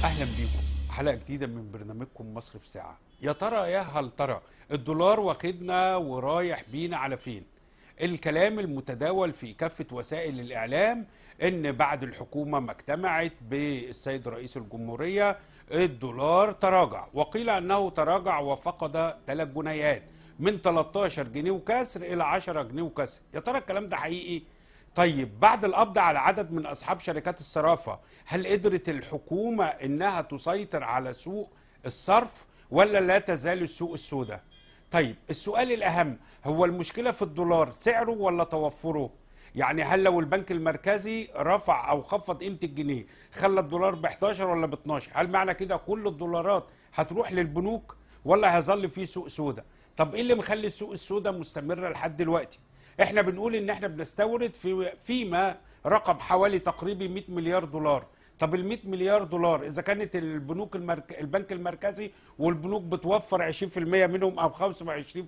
اهلا بيكم حلقه جديده من برنامجكم مصر في ساعه يا ترى يا هل ترى الدولار واخدنا ورايح بينا على فين الكلام المتداول في كافه وسائل الاعلام ان بعد الحكومه ما اجتمعت بالسيد رئيس الجمهوريه الدولار تراجع وقيل انه تراجع وفقد 3 جنيهات من 13 جنيه وكسر الى 10 جنيه وكسر يا ترى الكلام ده حقيقي طيب بعد القبض على عدد من اصحاب شركات الصرافه هل قدرت الحكومه انها تسيطر على سوق الصرف ولا لا تزال السوق السوداء طيب السؤال الاهم هو المشكله في الدولار سعره ولا توفره يعني هل لو البنك المركزي رفع او خفض قيمه الجنيه خلى الدولار ب 11 ولا ب 12 هل معنى كده كل الدولارات هتروح للبنوك ولا هيظل في سوق سوداء طب ايه اللي مخلي السوق السوداء مستمره لحد دلوقتي احنا بنقول ان احنا بنستورد في فيما رقم حوالي تقريبا 100 مليار دولار طب ال 100 مليار دولار اذا كانت البنوك المرك... البنك المركزي والبنوك بتوفر 20% منهم او 25%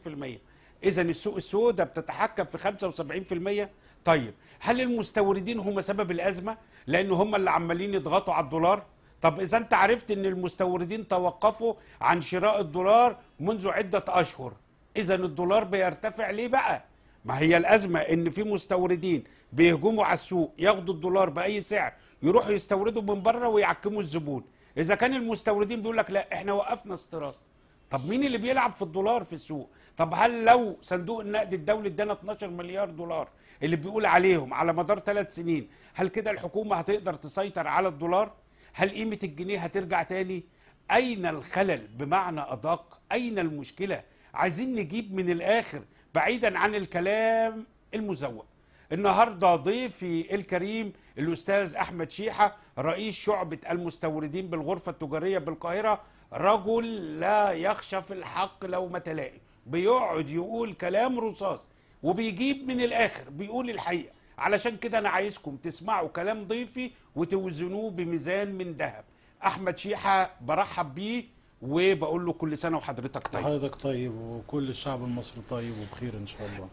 اذا السوق السوداء بتتحكم في 75% طيب هل المستوردين هم سبب الازمه لان هم اللي عمالين يضغطوا على الدولار طب اذا انت عرفت ان المستوردين توقفوا عن شراء الدولار منذ عده اشهر اذا الدولار بيرتفع ليه بقى ما هي الازمه ان في مستوردين بيهجموا على السوق ياخدوا الدولار باي سعر يروحوا يستوردوا من بره ويعكموا الزبون اذا كان المستوردين بيقول لك لا احنا وقفنا استيراد طب مين اللي بيلعب في الدولار في السوق طب هل لو صندوق النقد الدولي ادانا 12 مليار دولار اللي بيقول عليهم على مدار ثلاث سنين هل كده الحكومه هتقدر تسيطر على الدولار هل قيمه الجنيه هترجع تاني اين الخلل بمعنى ادق اين المشكله عايزين نجيب من الاخر بعيدا عن الكلام المزوق النهارده ضيفي الكريم الاستاذ احمد شيحه رئيس شعبه المستوردين بالغرفه التجاريه بالقاهره رجل لا يخشى في الحق لو ما تلاقي بيقعد يقول كلام رصاص وبيجيب من الاخر بيقول الحقيقه علشان كده انا عايزكم تسمعوا كلام ضيفي وتوزنوه بميزان من ذهب احمد شيحه برحب بيه وبقول له كل سنه وحضرتك طيب حضرتك طيب وكل الشعب المصري طيب وبخير ان شاء الله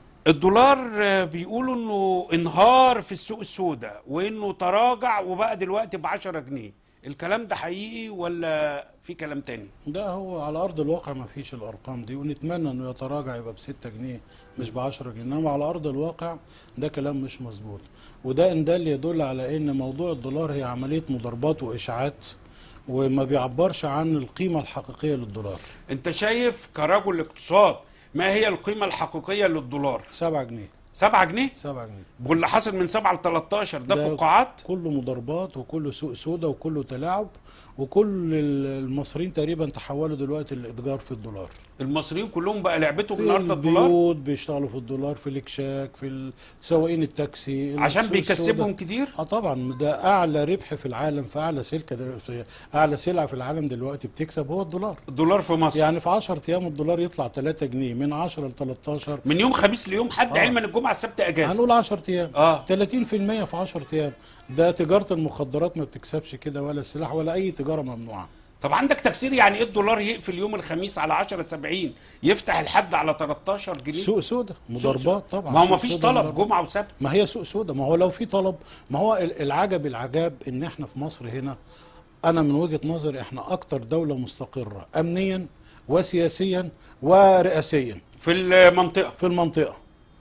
الدولار آه، بيقولوا انه انهار في السوق السوداء وانه تراجع وبقى دلوقتي ب 10 جنيه الكلام ده حقيقي ولا في كلام تاني ده هو على ارض الواقع ما فيش الارقام دي ونتمنى انه يتراجع يبقى ب 6 جنيه مش ب 10 جنيه انما على ارض الواقع ده كلام مش مظبوط وده ان ده اللي يدل على ان موضوع الدولار هي عمليه مضاربات واشاعات وما بيعبرش عن القيمه الحقيقيه للدولار انت شايف كرجل اقتصاد ما هي القيمه الحقيقيه للدولار 7 جنيه 7 جنيه 7 جنيه واللي حصل من 7 ل 13 ده ده فقاعات كله مضاربات وكله سوق سودا وكله تلاعب وكل المصريين تقريبا تحولوا دلوقتي للاتجار في الدولار المصريين كلهم بقى لعبتهم في النهارده الدولار البيوت بيشتغلوا في الدولار في الاكشاك في ال- سواقين التاكسي عشان السوق بيكسبهم السوداء. كتير اه طبعا ده اعلى ربح في العالم في اعلى سلكه دل- في اعلى سلعه في العالم دلوقتي بتكسب هو الدولار الدولار في مصر يعني في 10 ايام الدولار يطلع 3 جنيه من 10 ل 13 من يوم خميس ليوم حد آه. علما الجمعه السبت اجازه هنقول 10 ايام اه 30% في 10 ايام ده تجاره المخدرات ما بتكسبش كده ولا السلاح ولا اي تجاره ممنوعه طب عندك تفسير يعني ايه الدولار يقفل يوم الخميس على 10 70 يفتح الحد على 13 جنيه سوق سودا سوق مضاربات طبعا ما هو سوق ما فيش سودا طلب مضاربات. جمعه وسبت ما هي سوق سودا ما هو لو في طلب ما هو ال- العجب العجاب ان احنا في مصر هنا انا من وجهة نظري احنا اكتر دولة مستقرة امنيا وسياسيا ورئاسيا في المنطقه في المنطقة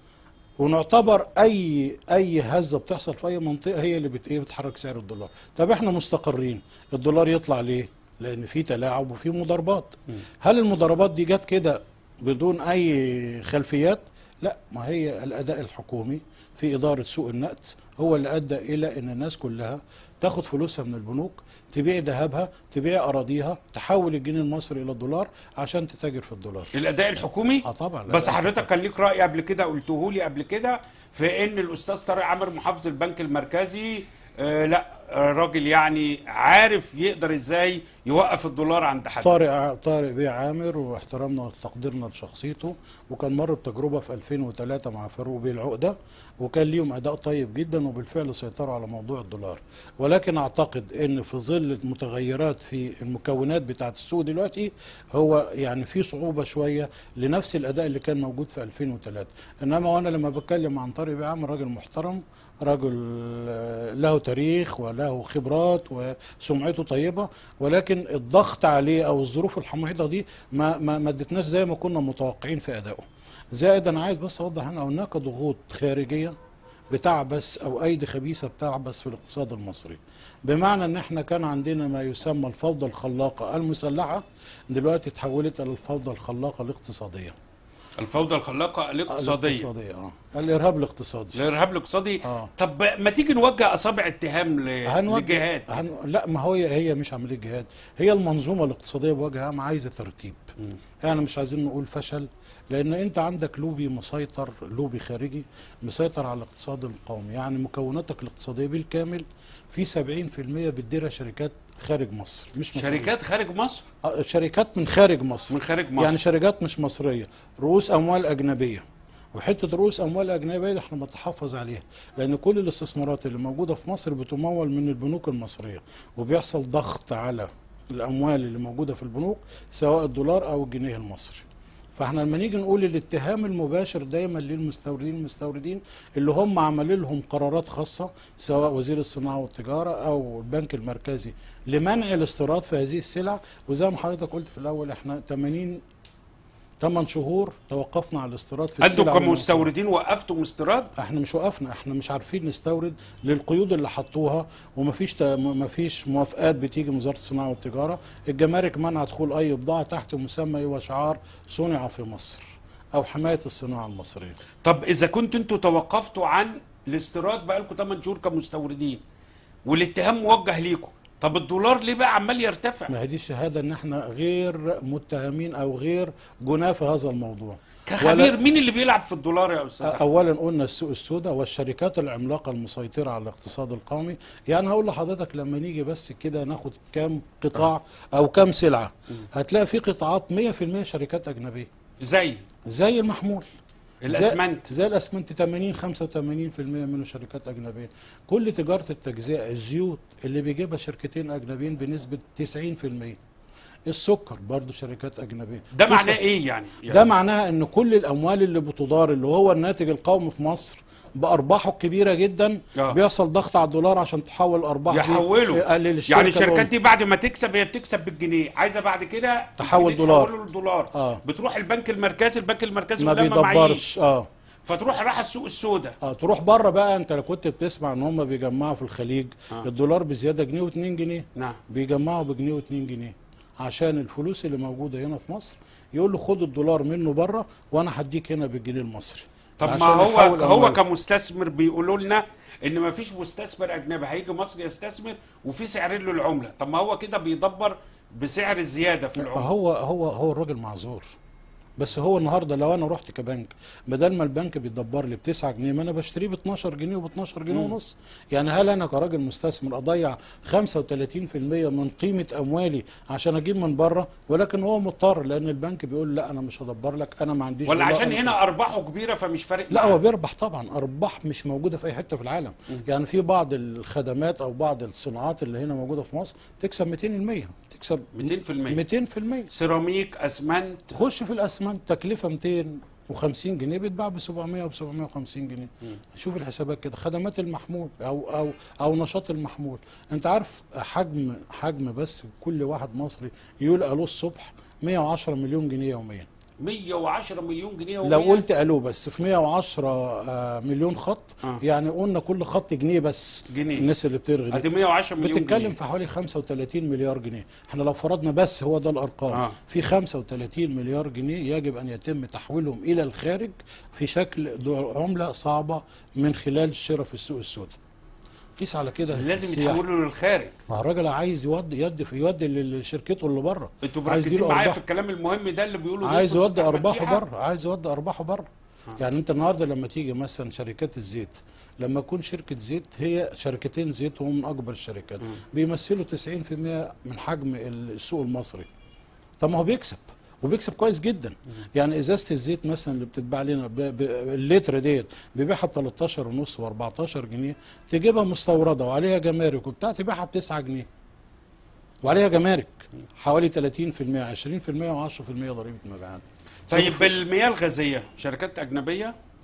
ونعتبر اي اي هزة بتحصل في اي منطقة هي اللي بت ايه بتحرك سعر الدولار طب احنا مستقرين الدولار يطلع ليه لان في تلاعب وفي مضاربات هل المضاربات دي جت كده بدون اي خلفيات لا ما هي الاداء الحكومي في اداره سوق النقد هو اللي ادى الى ان الناس كلها تاخد فلوسها من البنوك تبيع ذهبها تبيع اراضيها تحول الجنيه المصري الى الدولار عشان تتاجر في الدولار الاداء الحكومي اه طبعا لا بس لا. حضرتك كان ليك راي قبل كده قلته لي قبل كده في ان الاستاذ طارق عامر محافظ البنك المركزي آه لا آه، راجل يعني عارف يقدر ازاي يوقف الدولار عند حد طارق طارق بيه عامر واحترامنا وتقديرنا لشخصيته وكان مر بتجربه في 2003 مع فاروق بيه العقده وكان ليهم اداء طيب جدا وبالفعل سيطروا على موضوع الدولار ولكن اعتقد ان في ظل المتغيرات في المكونات بتاعه السوق دلوقتي هو يعني في صعوبه شويه لنفس الاداء اللي كان موجود في 2003 انما وانا لما بتكلم عن طارق بيه عامر راجل محترم رجل آه، له تاريخ وله له خبرات وسمعته طيبه ولكن الضغط عليه او الظروف المحيطه دي ما ما ما ادتناش زي ما كنا متوقعين في ادائه زائد انا عايز بس اوضح ان هناك ضغوط خارجيه بتعبث او ايدي خبيثه بتعبث في الاقتصاد المصري بمعنى ان احنا كان عندنا ما يسمى الفوضى الخلاقه المسلحه دلوقتي اتحولت الى الفوضى الخلاقه الاقتصاديه الفوضى الخلاقه الاقتصاديه الاقتصاديه اه الارهاب الاقتصادي الارهاب الاقتصادي آه. طب ما تيجي نوجه اصابع اتهام ل- هنوجه- لجهات هن... لا ما هو هي مش عمليه جهاد هي المنظومه الاقتصاديه بوجه عام عايزه ترتيب يعني مش عايزين نقول فشل لان انت عندك لوبي مسيطر لوبي خارجي مسيطر على الاقتصاد القومي يعني مكوناتك الاقتصاديه بالكامل في 70% بتديرها شركات خارج مصر مش مصرية. شركات خارج مصر آه، شركات من خارج مصر من خارج مصر يعني شركات مش مصريه رؤوس اموال اجنبيه وحته رؤوس اموال اجنبيه دي احنا بنتحفظ عليها لان كل الاستثمارات اللي موجوده في مصر بتمول من البنوك المصريه وبيحصل ضغط على الاموال اللي موجوده في البنوك سواء الدولار او الجنيه المصري فاحنا لما نيجي نقول الاتهام المباشر دايما للمستوردين المستوردين اللي هم عملوا لهم قرارات خاصه سواء وزير الصناعه والتجاره او البنك المركزي لمنع الاستيراد في هذه السلع وزي ما حضرتك قلت في الاول احنا 80 8 شهور توقفنا على الاستيراد في انتوا السلع والمنتجات. كمستوردين وقفتوا استيراد احنا مش وقفنا احنا مش عارفين نستورد للقيود اللي حطوها ومفيش تا- مفيش موافقات بتيجي من وزاره الصناعه والتجاره الجمارك منع دخول اي بضاعه تحت مسمى وشعار صنع في مصر او حمايه الصناعه المصريه طب اذا كنتوا انتوا توقفتوا عن الاستيراد بقالكم 8 شهور كمستوردين والاتهام موجه ليكم طب الدولار ليه بقى عمال يرتفع ما هي دي الشهاده ان احنا غير متهمين او غير جناه في هذا الموضوع كخبير مين اللي بيلعب في الدولار يا استاذ أحمد؟ اولا قلنا السوق السوداء والشركات العملاقه المسيطره على الاقتصاد القومي يعني هقول لحضرتك لما نيجي بس كده ناخد كام قطاع او كام سلعه هتلاقي في قطاعات 100% شركات اجنبيه زي زي المحمول الاسمنت زي, زي الاسمنت 80 85% منه شركات اجنبيه كل تجاره التجزئه الزيوت اللي بيجيبها شركتين اجنبيين بنسبه 90% السكر برضو شركات اجنبيه ده تسع- معناه ايه يعني, يعني ده معناها ان كل الاموال اللي بتدار اللي هو الناتج القومي في مصر بارباحه الكبيره جدا آه. بيحصل ضغط على الدولار عشان تحول الارباح دي يحولوا يقلل الشركه يعني الشركات الأم. دي بعد ما تكسب هي بتكسب بالجنيه عايزه بعد كده تحول الجنيه دولار. تحوله للدولار آه. بتروح البنك المركزي البنك المركزي ما قدامه معيش بيدبرش اه فتروح راح السوق السوداء اه تروح بره بقى انت لو كنت بتسمع ان هم بيجمعوا في الخليج آه. الدولار بزياده جنيه و2 جنيه نعم بيجمعوا بجنيه و2 جنيه عشان الفلوس اللي موجوده هنا في مصر يقول له خد الدولار منه بره وانا هديك هنا بالجنيه المصري طب ما عشان هو يحول هو أموال. كمستثمر بيقولوا لنا ان ما فيش مستثمر اجنبي هيجي مصر يستثمر وفي سعرين له العمله طب ما هو كده بيدبر بسعر الزياده في العمله هو هو هو الراجل معذور بس هو النهارده لو انا رحت كبنك بدل ما البنك بيدبر لي ب 9 جنيه ما انا بشتريه ب 12 جنيه وب 12 جنيه مم. ونص يعني هل انا كراجل مستثمر اضيع 35% من قيمه اموالي عشان اجيب من بره ولكن هو مضطر لان البنك بيقول لا انا مش هدبر لك انا ما عنديش ولا دولار، عشان أنا- هنا ارباحه كبيره فمش فارق لا معاه؟ هو بيربح طبعا ارباح مش موجوده في اي حته في العالم يعني في بعض الخدمات او بعض الصناعات اللي هنا موجوده في مصر تكسب 200% تكسب 200% 200% سيراميك اسمنت تخش في الاسمنت تكلفه 250 جنيه بيتباع ب 700 و 750 جنيه شوف الحسابات كده خدمات المحمول او او او نشاط المحمول انت عارف حجم حجم بس كل واحد مصري يقول الو الصبح 110 مليون جنيه يوميا 110 مليون جنيه لو يومياً. قلت الو بس في 110 آه، مليون خط آه. يعني قلنا كل خط جنيه بس جنيه. الناس اللي بترغي ادي دي 110 مليون بتتكلم جنيه في حوالي 35 مليار جنيه احنا لو فرضنا بس هو ده الارقام آه. آه. في 35 مليار جنيه يجب ان يتم تحويلهم الى الخارج في شكل دو- عمله صعبه من خلال الشراء في السوق السوداء قيس على كده لازم السياحة. يتحولوا للخارج ما هو الراجل عايز يودي يد في يودي لشركته اللي بره انتوا عايز مركزين يديله معايا أرباح. في الكلام المهم ده اللي بيقولوا ده عايز أستاذ يودي أحمد ارباحه شيحة. بره عايز يودي ارباحه بره يعني انت النهارده لما تيجي مثلا شركات الزيت لما تكون شركه زيت هي شركتين زيت وهم من اكبر الشركات بيمثلوا 90% من حجم السوق المصري طب ما هو بيكسب وبيكسب كويس جدا يعني ازازه الزيت مثلا اللي بتتباع لنا ب... ب... اللتر ديت بيبيعها ب 13 ونص و14 جنيه تجيبها مستورده وعليها جمارك وبتاع تبيعها ب 9 جنيه وعليها جمارك حوالي 30% 20% و10% ضريبه مبيعات طيب المياه الغازيه شركات اجنبيه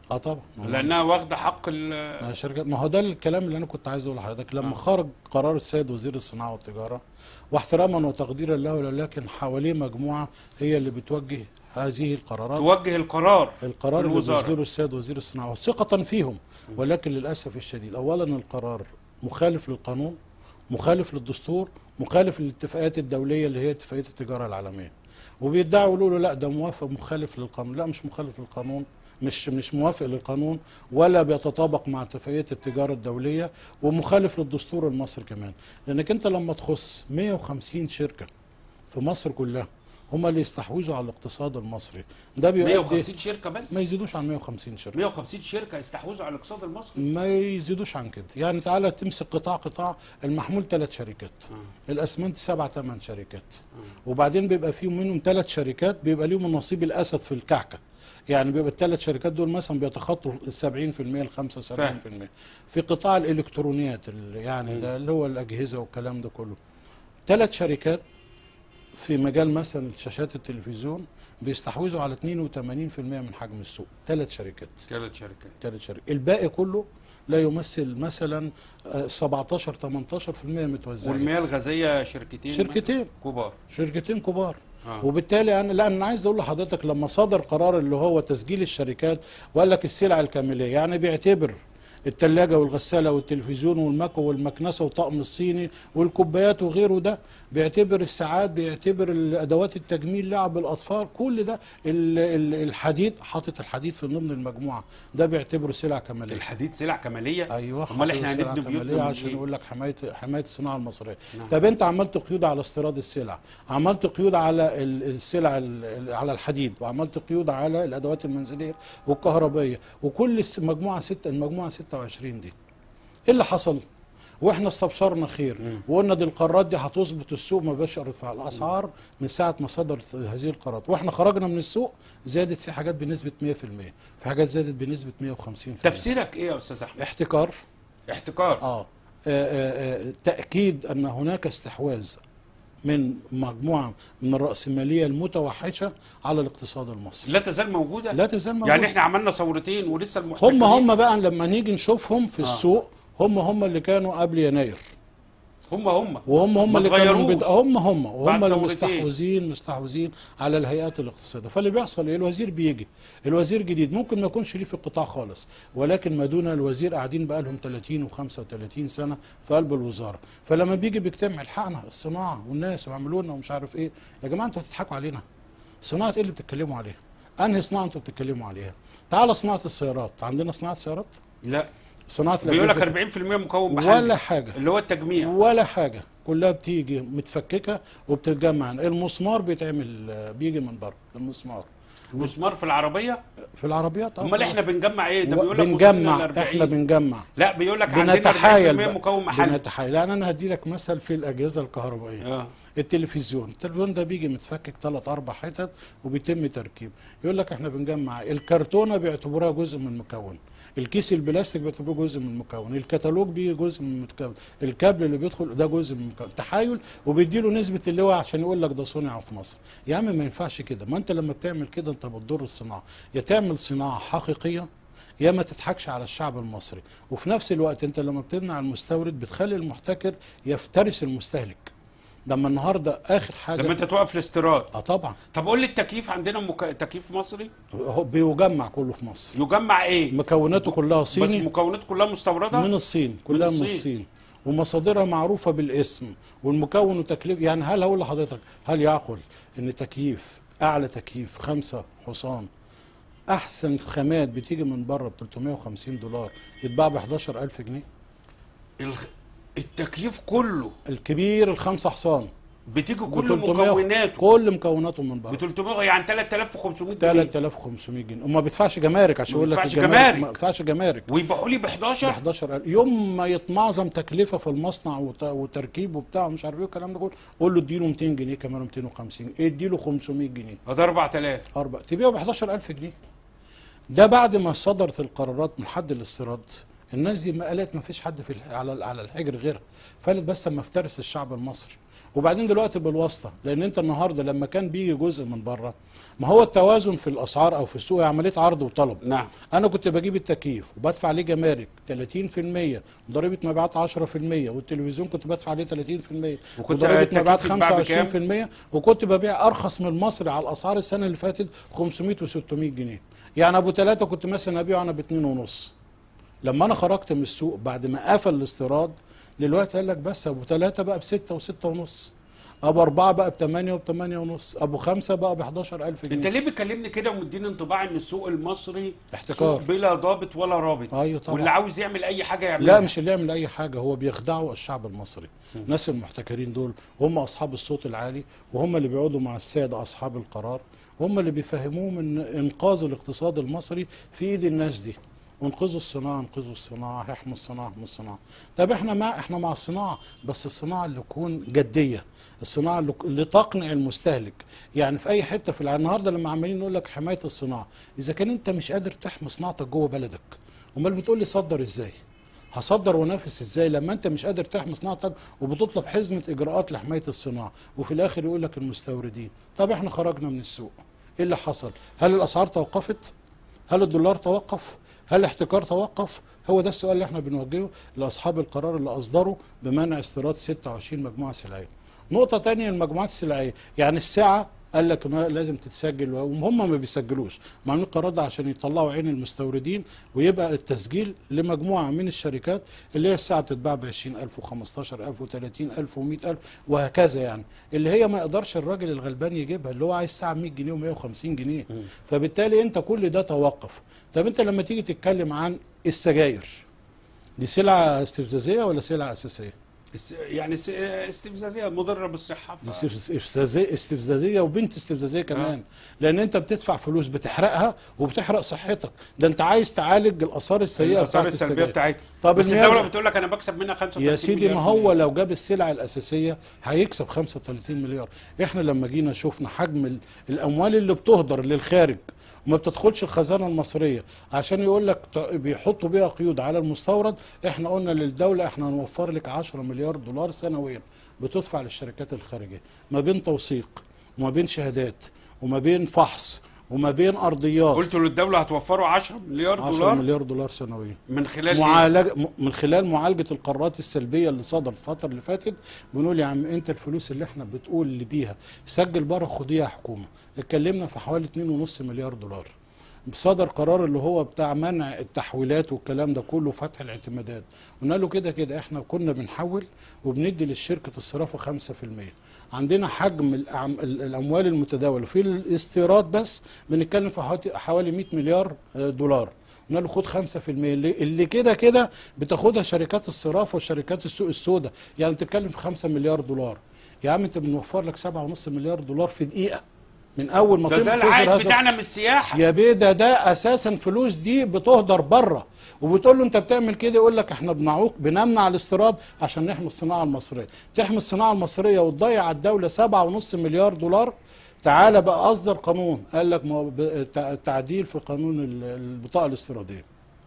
اه طبعا لانها واخده حق ال ما شركات ما هو ده الكلام اللي انا كنت عايز اقوله لحضرتك لما آه. خرج قرار السيد وزير الصناعه والتجاره واحتراما وتقديرا له ولكن حواليه مجموعه هي اللي بتوجه هذه القرارات توجه القرار القرار في اللي الوزارة. بيصدره السيد وزير الصناعه ثقه فيهم ولكن للاسف الشديد اولا القرار مخالف للقانون مخالف للدستور مخالف للاتفاقات الدوليه اللي هي اتفاقيه التجاره العالميه وبيدعوا يقولوا له لا ده موافق مخالف للقانون لا مش مخالف للقانون مش مش موافق للقانون ولا بيتطابق مع اتفاقيه التجاره الدوليه ومخالف للدستور المصري كمان لانك انت لما تخص 150 شركه في مصر كلها هم اللي يستحوذوا على الاقتصاد المصري ده بيؤدي 150 شركه بس ما يزيدوش عن 150 شركه 150 شركه يستحوذوا على الاقتصاد المصري ما يزيدوش عن كده يعني تعالى تمسك قطاع قطاع المحمول ثلاث شركات آه. الاسمنت سبع ثمان شركات وبعدين بيبقى فيهم منهم ثلاث شركات بيبقى ليهم النصيب الاسد في الكعكه يعني بيبقى الثلاث شركات دول مثلا بيتخطوا ال 70% ال 75% في قطاع الالكترونيات اللي يعني مم. ده اللي هو الاجهزه والكلام ده كله ثلاث شركات في مجال مثلا شاشات التلفزيون بيستحوذوا على 82% من حجم السوق ثلاث شركات ثلاث شركات ثلاث شركات الباقي كله لا يمثل مثلا آه، 17 18% متوزعين والمياه الغازيه شركتين شركتين. مثلاً كبار شركتين كبار آه. وبالتالي انا لا انا عايز اقول لحضرتك لما صدر قرار اللي هو تسجيل الشركات وقال لك السلع الكامليه يعني بيعتبر الثلاجة والغسالة والتلفزيون والمكوى والمكنسة وطقم الصيني والكوبايات وغيره ده بيعتبر الساعات بيعتبر الأدوات التجميل لعب الأطفال كل ده ال- ال- الحديد حاطط الحديد في ضمن المجموعة ده بيعتبره سلع كمالية الحديد سلع كماليه ايوه امال احنا حاطط سلع هنبني كمالية بيوتنا من عشان إيه؟ يقول لك حمايه حمايه الصناعه المصريه نعم. طب انت عملت قيود على استيراد السلع عملت قيود على ال- السلع ال- ال- على الحديد وعملت قيود على الادوات المنزليه والكهربائيه وكل الس- مجموعه ستة المجموعه 26 دي ايه اللي حصل واحنا استبشرنا خير مم. وقلنا دي القرارات دي هتظبط السوق ما بقاش ارتفاع الاسعار من ساعه ما صدرت هذه القرارات واحنا خرجنا من السوق زادت في حاجات بنسبه 100% في حاجات زادت بنسبه 150% تفسيرك ايه يا استاذ احمد احتكار احتكار آه. آه، آه، آه، تأكيد أن هناك استحواذ من مجموعة من الرأسمالية المتوحشة على الاقتصاد المصري لا تزال موجوده لا تزال موجودة. يعني احنا عملنا ثورتين ولسه المحتكرين هم هم بقى لما نيجي نشوفهم في آه. السوق هم هم اللي كانوا قبل يناير هم هم وهم هم ما اللي كانوا اتغيروش. بد... هم هم بعد وهم اللي ثورتين. مستحوذين مستحوذين على الهيئات الاقتصاديه فاللي بيحصل ايه الوزير بيجي الوزير جديد ممكن ما يكونش ليه في القطاع خالص ولكن ما دون الوزير قاعدين بقى لهم 30 و35 سنه في قلب الوزاره فلما بيجي بيجتمع الحقنا الصناعه والناس ويعملوا لنا ومش عارف ايه يا جماعه انتوا بتضحكوا علينا صناعه ايه اللي بتتكلموا عليها انهي صناعه انتوا بتتكلموا عليها تعال صناعه السيارات عندنا صناعه سيارات لا صناعه بيقول لك الأجهزة 40% مكون محلي ولا حاجه اللي هو التجميع ولا حاجه كلها بتيجي متفككه وبتتجمع المسمار بيتعمل آه، بيجي من بره المسمار المسمار في العربيه في العربيات آه. امال احنا بنجمع ايه ده و- بيقول لك وصلنا بنجمع ل احنا 40 بنجمع لا بيقول لك عندنا 40% بنتحايل بقى. مكون محلي بنتحايل يعني انا هدي لك مثل في الاجهزه الكهربائيه اه التلفزيون التلفزيون ده بيجي متفكك ثلاث اربع حتت وبيتم تركيب يقول لك احنا بنجمع الكرتونه بيعتبروها جزء من المكون الكيس البلاستيك بيعتبروه جزء من المكون الكتالوج بيجي جزء من المكون الكابل اللي بيدخل ده جزء من المكون تحايل وبيديله نسبه اللي هو عشان يقول لك ده صنع في مصر يا عم ما ينفعش كده ما انت لما بتعمل كده انت بتضر الصناعه يا تعمل صناعه حقيقيه يا ما تضحكش على الشعب المصري وفي نفس الوقت انت لما بتمنع المستورد بتخلي المحتكر يفترس المستهلك لما النهارده اخر حاجه لما انت توقف الاستيراد اه طبعا طب قول لي التكييف عندنا مك... تكييف مصري هو بيجمع كله في مصر يجمع ايه مكوناته كلها بس صيني مكونات كلها مستورده من الصين كلها من الصين. الصين ومصادرها معروفه بالاسم والمكون وتكليف يعني هل هقول لحضرتك هل يعقل ان تكييف اعلى تكييف خمسة حصان احسن خامات بتيجي من بره ب 350 دولار يتباع ب 11000 جنيه الخ... التكييف كله الكبير الخمسة حصان بتيجي ب كل 300 مكوناته كل مكوناته من ب بره 300 يعني 3500 جنيه 3500 جنيه وما بيدفعش جمارك عشان ما يقول لك بيدفعش الجمارك- جمارك. ما بيدفعش جمارك ويبيعوا لي ب ب 11 11000 يوم ما يتمعظم تكلفه في المصنع وت- وتركيب وبتاع ومش عارف ايه والكلام ده كله قول له اديله 200 جنيه كمان 250 اديله 500 جنيه ده 4000 اربع تبيعه ب 11000 جنيه ده بعد ما صدرت القرارات من حد الاستيراد الناس دي ما قالت ما فيش حد في الح- على على الحجر غيرها فقالت بس اما افترس الشعب المصري وبعدين دلوقتي بالواسطه لان انت النهارده لما كان بيجي جزء من بره ما هو التوازن في الاسعار او في السوق هي عمليه عرض وطلب نعم انا كنت بجيب التكييف وبدفع عليه جمارك 30% ضريبه مبيعات 10% والتلفزيون كنت بدفع عليه 30% وكنت وضريبه التكييف مبيعات يتباع بكام؟ 25% وكنت ببيع ارخص من المصري على الاسعار السنه اللي فاتت 500 و600 جنيه يعني ابو ثلاثه كنت مثلا ابيعه انا باتنين ونص لما انا خرجت من السوق بعد ما قفل الاستيراد دلوقتي قال لك بس ابو ثلاثه بقى بستة وستة ونص ابو اربعه بقى بثمانية وبثمانية ونص ابو خمسه بقى ب 11000 جنيه انت ليه بتكلمني كده ومديني انطباع ان السوق المصري احتكار. سوق بلا ضابط ولا رابط ايوه طبعا واللي عاوز يعمل اي حاجه يعملها لا مش اللي يعمل اي حاجه هو بيخدعوا الشعب المصري الناس المحتكرين دول هم اصحاب الصوت العالي وهم اللي بيقعدوا مع الساده اصحاب القرار هم اللي بيفهموهم ان انقاذ الاقتصاد المصري في ايد الناس دي انقذوا الصناعه انقذوا الصناعه احموا الصناعه احموا الصناعه طب احنا مع احنا مع الصناعه بس الصناعه اللي تكون جديه الصناعه اللي, اللي تقنع المستهلك يعني في اي حته في العالم النهارده لما عمالين نقول لك حمايه الصناعه اذا كان انت مش قادر تحمي صناعتك جوه بلدك امال بتقول لي صدر ازاي هصدر وانافس ازاي لما انت مش قادر تحمي صناعتك وبتطلب حزمه اجراءات لحمايه الصناعه وفي الاخر يقول لك المستوردين طب احنا خرجنا من السوق ايه اللي حصل هل الاسعار توقفت هل الدولار توقف هل الاحتكار توقف هو ده السؤال اللي احنا بنوجهه لاصحاب القرار اللي اصدروا بمنع استيراد 26 مجموعه سلعيه نقطه تانية المجموعات السلعيه يعني الساعه قال لك ما لازم تتسجل وهم ما بيسجلوش عاملين القرار ده عشان يطلعوا عين المستوردين ويبقى التسجيل لمجموعه من الشركات اللي هي الساعه بتتباع ب 20000 و15000 و30000 و100000 وهكذا يعني اللي هي ما يقدرش الراجل الغلبان يجيبها اللي هو عايز ساعه 100 جنيه و150 جنيه فبالتالي انت كل ده توقف طب انت لما تيجي تتكلم عن السجاير دي سلعه استفزازيه ولا سلعه اساسيه؟ اس- يعني س- استفزازيه مضره بالصحه دي ف... استفزازيه استفزازيه وبنت استفزازيه كمان لان انت بتدفع فلوس بتحرقها وبتحرق صحتك ده انت عايز تعالج الاثار السيئه الاثار بتاعت السلبيه السجاير. بتاعتها طب بس المياه- الدوله بتقول لك انا بكسب منها 35 يا سيدي مليار ما هو جنيه. لو جاب السلع الاساسيه هيكسب 35 مليار احنا لما جينا شفنا حجم ال- الاموال اللي بتهدر للخارج وما بتدخلش الخزانه المصريه عشان يقول لك ت- بيحطوا بيها قيود على المستورد احنا قلنا للدوله احنا هنوفر لك 10 مليار دولار سنويا بتدفع للشركات الخارجيه ما بين توثيق وما بين شهادات وما بين فحص وما بين ارضيات قلت للدوله هتوفروا 10 مليار 10 دولار مليار دولار سنويا من خلال إيه؟ معالجه م- من خلال معالجه القرارات السلبيه اللي صدرت الفتره اللي فاتت بنقول يا عم انت الفلوس اللي احنا بتقول اللي بيها سجل بره خديها حكومه اتكلمنا في حوالي 2.5 مليار دولار صدر قرار اللي هو بتاع منع التحويلات والكلام ده كله فتح الاعتمادات قلنا له كده كده احنا كنا بنحول وبندي للشركه الصرافه 5% عندنا حجم الأعم... ال- الاموال المتداوله في الاستيراد بس بنتكلم في حوالي- حوالي 100 مليار آه، دولار قلنا له خد 5% اللي, اللي كده كده بتاخدها شركات الصرافه وشركات السوق السوداء يعني بتتكلم في 5 مليار دولار يا عم انت بنوفر لك 7.5 مليار دولار في دقيقه من اول ما ده تم ده تظهر العائد هذا- بتاعنا من السياحه يا بيه ده ده اساسا فلوس دي بتهدر بره وبتقول له انت بتعمل كده يقول لك احنا بنعوق بنمنع الاستيراد عشان نحمي الصناعه المصريه تحمي الصناعه المصريه وتضيع على الدوله 7.5 مليار دولار تعالى بقى اصدر قانون قال لك ما هو ب- تع- تعديل في قانون ال- البطاقه الاستيراديه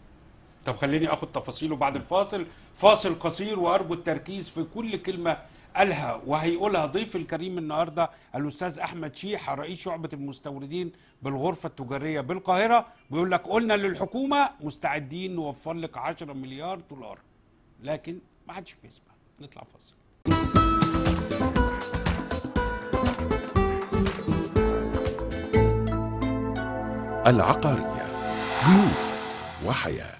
طب خليني اخد تفاصيله بعد الفاصل فاصل قصير وارجو التركيز في كل كلمه قالها وهيقولها ضيف الكريم النهارده الاستاذ احمد شيح رئيس شعبه المستوردين بالغرفه التجاريه بالقاهره بيقول لك قلنا للحكومه مستعدين نوفر لك 10 مليار دولار لكن ما حدش بيسمع نطلع فاصل العقارية بيوت وحياة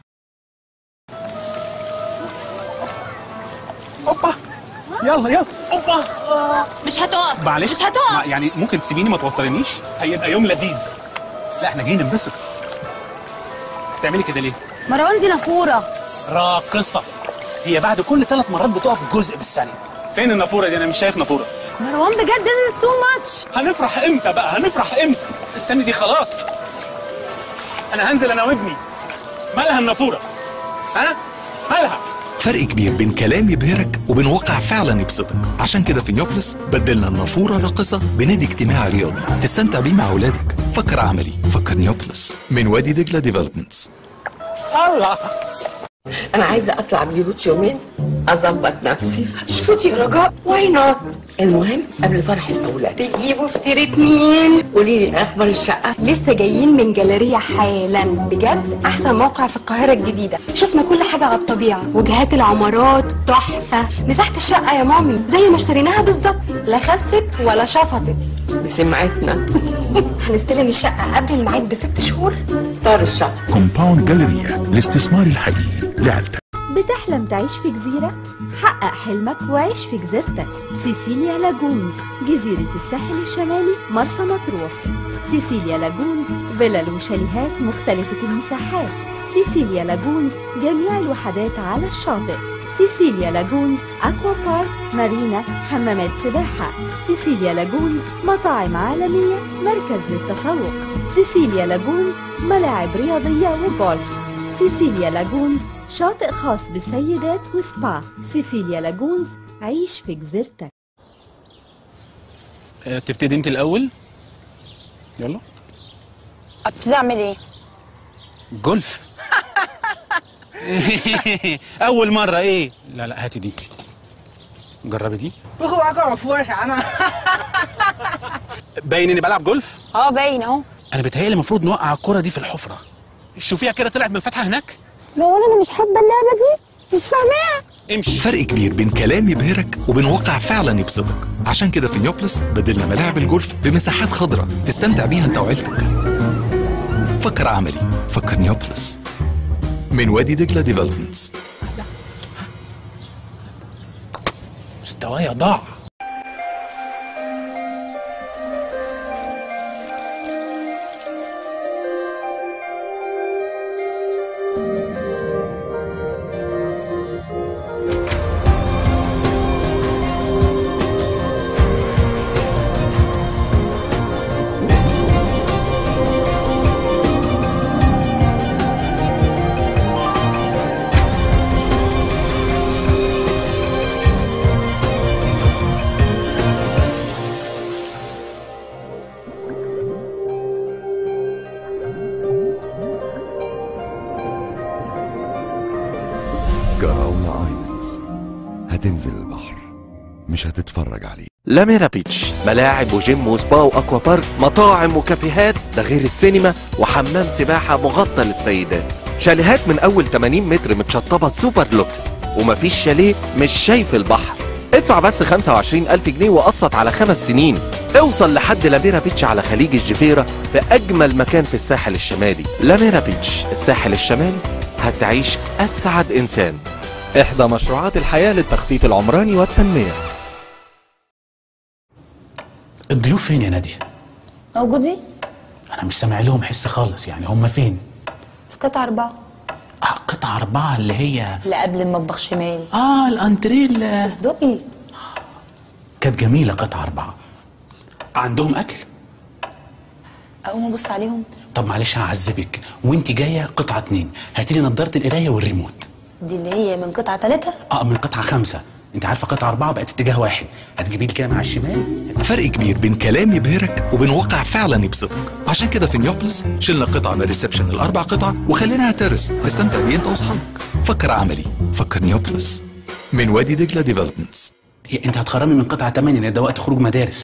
اوبا يلا يلا اوبا مش هتقف معلش مش هتقف مع- يعني ممكن تسيبيني ما توترنيش هيبقى يوم لذيذ لا احنا جايين ننبسط بتعملي كده ليه مروان دي نافوره راقصه هي بعد كل ثلاث مرات بتقف جزء بالثانيه فين النافوره دي انا مش شايف نافوره مروان بجد this is too much هنفرح امتى بقى هنفرح امتى استني دي خلاص انا هنزل انا وابني مالها النافوره ها مالها فرق كبير بين كلام يبهرك وبين واقع فعلا يبسطك عشان كده في نيوبلس بدلنا النافورة راقصة بنادي اجتماعي رياضي تستمتع بيه مع أولادك فكر عملي فكر نيوبلس من وادي دجلة ديفلوبمنتس الله انا عايزه اطلع بيروت يومين اظبط نفسي هتشفطي يا رجاء واي نوت المهم قبل فرح الاولاد بيجيبوا فطيرة مين؟ قولي لي اخبار الشقه لسه جايين من جاليريا حالا بجد احسن موقع في القاهرة الجديدة شفنا كل حاجة على الطبيعة وجهات العمارات تحفة مساحة الشقة يا مامي زي ما اشتريناها بالظبط لا خست ولا شفطت بسمعتنا هنستلم الشقة قبل الميعاد بست شهور طار الشفط كومباوند جاليريا الاستثمار الحقيقي لعيلتك بتحلم تعيش في جزيرة؟ حقق حلمك وعيش في جزيرتك سيسيليا لاجونز جزيرة الساحل الشمالي مرسى مطروح سيسيليا لاجونز فيلل وشاليهات مختلفة المساحات سيسيليا لاجونز جميع الوحدات على الشاطئ سيسيليا لاجونز أكوا بارك مارينا حمامات سباحة سيسيليا لاجونز مطاعم عالمية مركز للتسوق سيسيليا لاجونز ملاعب رياضية وجولف سيسيليا لاجونز شاطئ خاص بالسيدات وسبا سيسيليا لاجونز عيش في جزيرتك آه، تبتدي انت الاول يلا ابتدي اعمل ايه؟ جولف اول مره ايه لا لا هاتي دي جربي دي باين اني بلعب جولف اه باين اهو انا بتهيألي المفروض نوقع الكره دي في الحفره شوفيها كده طلعت من الفتحه هناك لو انا مش حابة اللعبة دي مش فاهماها امشي فرق كبير بين كلام يبهرك وبين واقع فعلا يبسطك عشان كده في نيوبلس بدلنا ملاعب الجولف بمساحات خضراء تستمتع بيها انت وعيلتك فكر عملي فكر نيوبلس من وادي دجلة ديفلوبمنتس مستوايا ضاع جراونا ايلاندز هتنزل البحر مش هتتفرج عليه لاميرا بيتش ملاعب وجيم وسبا واكوا بارك مطاعم وكافيهات ده غير السينما وحمام سباحة مغطى للسيدات شاليهات من اول 80 متر متشطبة سوبر لوكس ومفيش شاليه مش شايف البحر ادفع بس 25 ألف جنيه وقسط على خمس سنين اوصل لحد لاميرا بيتش على خليج الجفيرة في أجمل مكان في الساحل الشمالي لاميرا بيتش الساحل الشمالي هتعيش أسعد إنسان إحدى مشروعات الحياة للتخطيط العمراني والتنمية الضيوف فين يا ناديه موجودين انا مش سامع لهم حس خالص يعني هم فين في قطعة أربعة آه قطعه اربعه اللي هي لا قبل المطبخ شمال اه الانتريه اللي- اصدقي كانت جميله قطعه اربعه عندهم اكل أقوم أبص عليهم طب معلش هعذبك وانت جايه قطعه اتنين هاتي لي نضاره القرايه والريموت دي اللي هي من قطعة تلاتة اه من قطعه خمسه انت عارفه قطعه اربعه بقت اتجاه واحد هتجيبي لي كده مع الشمال فرق كبير بين كلام يبهرك وبين واقع فعلا يبسطك عشان كده في نيوبلس شلنا قطعة من الريسبشن الأربع قطع وخليناها ترس تستمتع بيه أنت وأصحابك فكر عملي فكر نيوبلس من وادي دجلة ديفلوبمنتس إيه، انت هتخرمي من قطعه 8 لان ده وقت خروج مدارس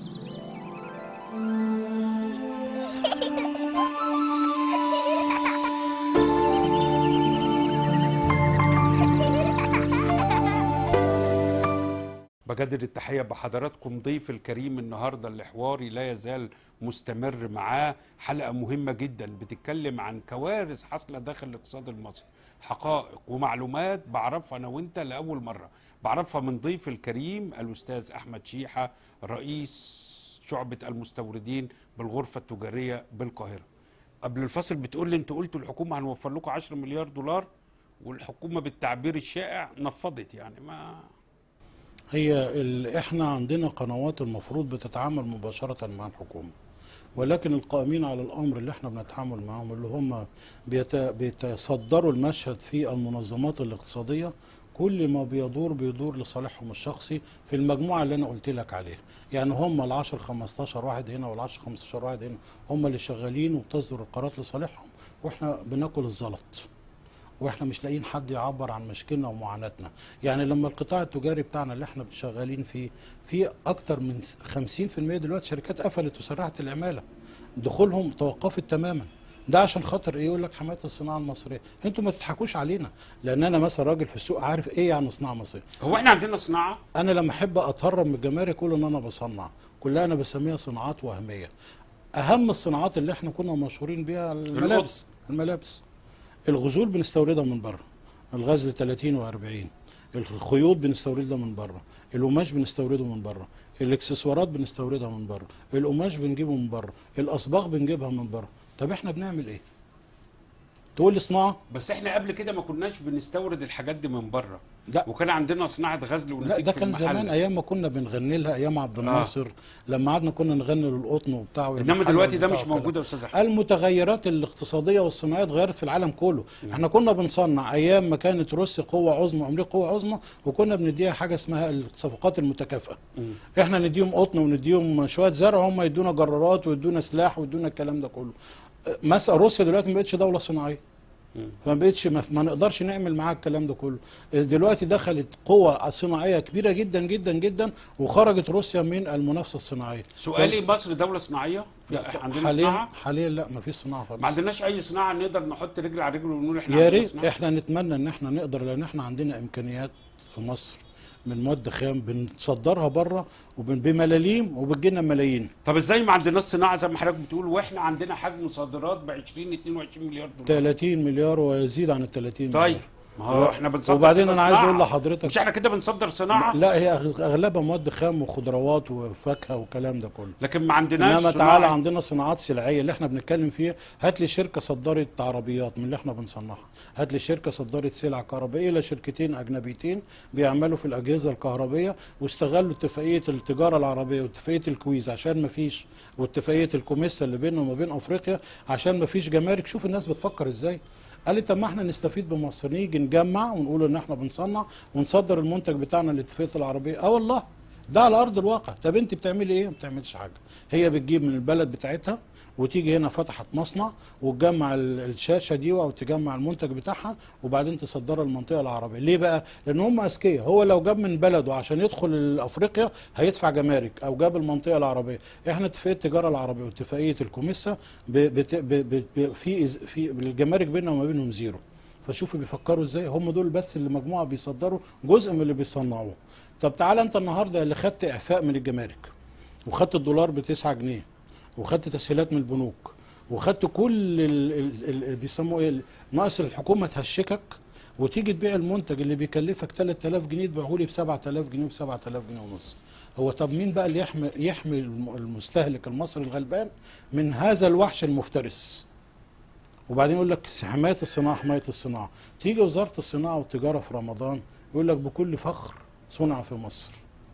بجدد التحية بحضراتكم ضيف الكريم النهاردة اللي حواري لا يزال مستمر معاه حلقة مهمة جدا بتتكلم عن كوارث حاصلة داخل الاقتصاد المصري حقائق ومعلومات بعرفها أنا وأنت لأول مرة بعرفها من ضيف الكريم الأستاذ أحمد شيحة رئيس شعبة المستوردين بالغرفة التجارية بالقاهرة قبل الفصل بتقول لي انتوا قلتوا الحكومة هنوفر لكم 10 مليار دولار والحكومة بالتعبير الشائع نفضت يعني ما هي ال... احنا عندنا قنوات المفروض بتتعامل مباشرة مع الحكومة ولكن القائمين على الامر اللي احنا بنتعامل معهم اللي هم بيت... بيتصدروا المشهد في المنظمات الاقتصادية كل ما بيدور بيدور لصالحهم الشخصي في المجموعة اللي انا قلت لك عليها يعني هم ال 10 15 واحد هنا وال 10 15 واحد هنا هم اللي شغالين وبتصدر القرارات لصالحهم واحنا بناكل الزلط واحنا مش لاقيين حد يعبر عن مشاكلنا ومعاناتنا يعني لما القطاع التجاري بتاعنا اللي احنا شغالين فيه في اكتر من 50% دلوقتي شركات قفلت وسرعت العماله دخولهم توقفت تماما ده عشان خاطر ايه يقول لك حمايه الصناعه المصريه انتوا ما تضحكوش علينا لان انا مثلا راجل في السوق عارف ايه يعني صناعه مصريه هو احنا عندنا صناعه انا لما احب اتهرب من الجمارك اقول ان انا بصنع كلها انا بسميها صناعات وهميه اهم الصناعات اللي احنا كنا مشهورين بيها الملابس الملابس الغزول بنستوردها من بره الغزل 30 و40 الخيوط بنستوردها من بره القماش بنستورده من بره الاكسسوارات بنستوردها من بره القماش بنجيبه من بره الاصباغ بنجيبها من بره طب احنا بنعمل ايه تقول لي صناعه بس احنا قبل كده ما كناش بنستورد الحاجات دي من بره لا. وكان عندنا صناعه غزل لا ونسيج ده في كان المحل زمان ايام ما كنا بنغني لها ايام عبد الناصر لما قعدنا كنا نغني للقطن وبتاع انما والمحل دلوقتي ده وبتاع مش وكلام. موجود يا استاذ احمد المتغيرات الاقتصاديه والصناعيه اتغيرت في العالم كله احنا كنا بنصنع ايام ما كانت روسيا قوه عظمى وامريكا قوه عظمى وكنا بنديها حاجه اسمها الصفقات المتكافئه احنا نديهم قطن ونديهم شويه زرع هم يدونا جرارات ويدونا سلاح ويدونا الكلام ده كله مثلا روسيا دلوقتي ما بقتش دوله صناعيه فما بقتش ما, ما نقدرش نعمل معاها الكلام ده كله دلوقتي دخلت قوة صناعية كبيرة جدا جدا جدا وخرجت روسيا من المنافسة الصناعية سؤالي مصر دوله صناعيه في عندنا حاليا صناعه حاليا لا ما فيش صناعة خالص ما عندناش اي صناعه نقدر نحط رجل على رجل ونقول احنا يا عندنا ريت صناعه احنا نتمنى ان احنا نقدر لان احنا عندنا امكانيات في مصر من مواد خام بنصدرها بره وبملاليم وبتجينا ملايين طب ازاي ما عندناش صناعه زي ما حضرتك بتقول واحنا عندنا حجم صادرات ب 20 22 مليار دولار 30 مليار ويزيد عن ال 30 طيب مليار ما هو احنا بنصدر وبعدين كده انا عايز صناعة. اقول لحضرتك مش احنا كده بنصدر صناعه لا هي أغ- اغلبها مواد خام وخضروات وفاكهه والكلام ده كله لكن ما عندناش انما صناعة. تعالى عندنا صناعات سلعيه اللي احنا بنتكلم فيها هات لي شركه صدرت عربيات من اللي احنا بنصنعها هات لي شركه صدرت سلع كهربائيه الى شركتين اجنبيتين بيعملوا في الاجهزه الكهربائيه واستغلوا اتفاقيه التجاره العربيه واتفاقيه الكويز عشان ما فيش واتفاقيه الكوميسا اللي بيننا وما بين افريقيا عشان ما فيش جمارك شوف الناس بتفكر ازاي قال لي طب ما احنا نستفيد بمصر نيجي نجمع ونقول ان احنا بنصنع ونصدر المنتج بتاعنا لاتفاقيه العربيه اه والله ده على ارض الواقع طب انت بتعملي ايه ما بتعملش حاجه هي بتجيب من البلد بتاعتها وتيجي هنا فتحت مصنع وتجمع ال- الشاشه دي او تجمع المنتج بتاعها وبعدين تصدرها للمنطقه العربيه ليه بقى لان هم اذكياء هو لو جاب من بلده عشان يدخل افريقيا هيدفع جمارك او جاب المنطقه العربيه احنا اتفاقيه التجاره العربيه واتفاقيه الكوميسا ب- بت- ب- ب- ب- في إز- في الجمارك بيننا وما بينهم زيرو فشوفوا بيفكروا ازاي هم دول بس اللي مجموعه بيصدروا جزء من اللي بيصنعوه طب تعالى انت النهارده اللي خدت اعفاء من الجمارك وخدت الدولار ب 9 جنيه وخدت تسهيلات من البنوك وخدت كل ال- ال- ال- اللي بيسموه ايه ناقص الحكومه تهشكك وتيجي تبيع المنتج اللي بيكلفك 3000 جنيه تبيعه لي ب 7000 جنيه ب 7000 جنيه ونص هو طب مين بقى اللي يحمي يحمي الم- المستهلك المصري الغلبان من هذا الوحش المفترس وبعدين يقول لك حمايه الصناعه حمايه الصناعه تيجي وزاره الصناعه والتجاره في رمضان يقول لك بكل فخر صنع في مصر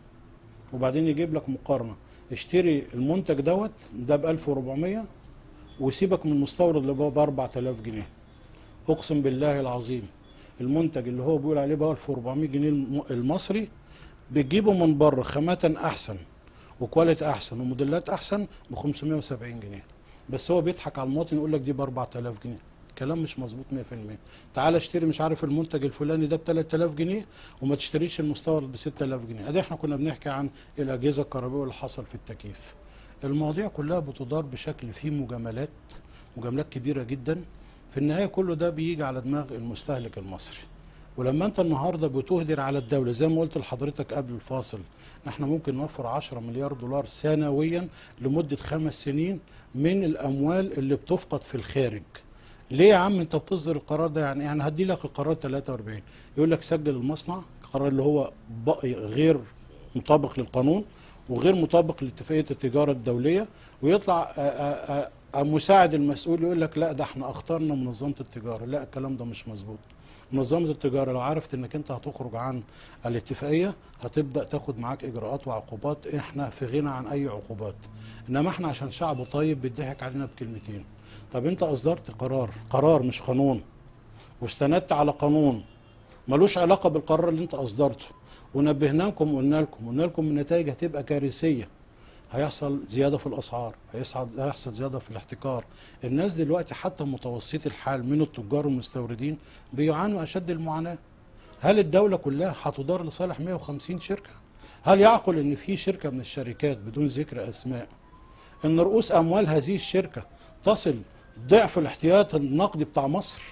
وبعدين يجيب لك مقارنه اشتري المنتج دوت ده ب 1400 وسيبك من المستورد اللي هو ب 4000 جنيه اقسم بالله العظيم المنتج اللي هو بيقول عليه ب 1400 جنيه الم- المصري بتجيبه من بره خامات احسن وكواليتي احسن وموديلات احسن ب 570 جنيه بس هو بيضحك على المواطن يقول لك دي ب 4000 جنيه كلام مش مظبوط 100% تعال اشتري مش عارف المنتج الفلاني ده ب 3000 جنيه وما تشتريش المستورد ب 6000 جنيه ادي احنا كنا بنحكي عن الاجهزه الكهربائيه واللي حصل في التكييف المواضيع كلها بتدار بشكل فيه مجاملات مجاملات كبيره جدا في النهايه كله ده بيجي على دماغ المستهلك المصري ولما انت النهارده بتهدر على الدوله زي ما قلت لحضرتك قبل الفاصل ان احنا ممكن نوفر 10 مليار دولار سنويا لمده خمس سنين من الاموال اللي بتفقد في الخارج ليه يا عم انت بتصدر القرار ده يعني يعني هدي لك القرار 43 يقول لك سجل المصنع القرار اللي هو بق- غير مطابق للقانون وغير مطابق لاتفاقيه التجاره الدوليه ويطلع آ- آ- آ- مساعد المسؤول يقول لك لا ده احنا اخترنا منظمه التجاره لا الكلام ده مش مظبوط منظمه التجاره لو عرفت انك انت هتخرج عن الاتفاقيه هتبدا تاخد معاك اجراءات وعقوبات احنا في غنى عن اي عقوبات انما احنا عشان شعب طيب بيضحك علينا بكلمتين طب انت اصدرت قرار قرار مش قانون واستندت على قانون ملوش علاقه بالقرار اللي انت اصدرته ونبهناكم وقلنا لكم قلنا لكم النتائج هتبقى كارثيه هيحصل زياده في الاسعار هيحصل هيحصل زياده في الاحتكار الناس دلوقتي حتى متوسطي الحال من التجار والمستوردين بيعانوا اشد المعاناه هل الدوله كلها هتدار لصالح 150 شركه هل يعقل ان في شركه من الشركات بدون ذكر اسماء ان رؤوس اموال هذه الشركه تصل ضعف الاحتياط النقدي بتاع مصر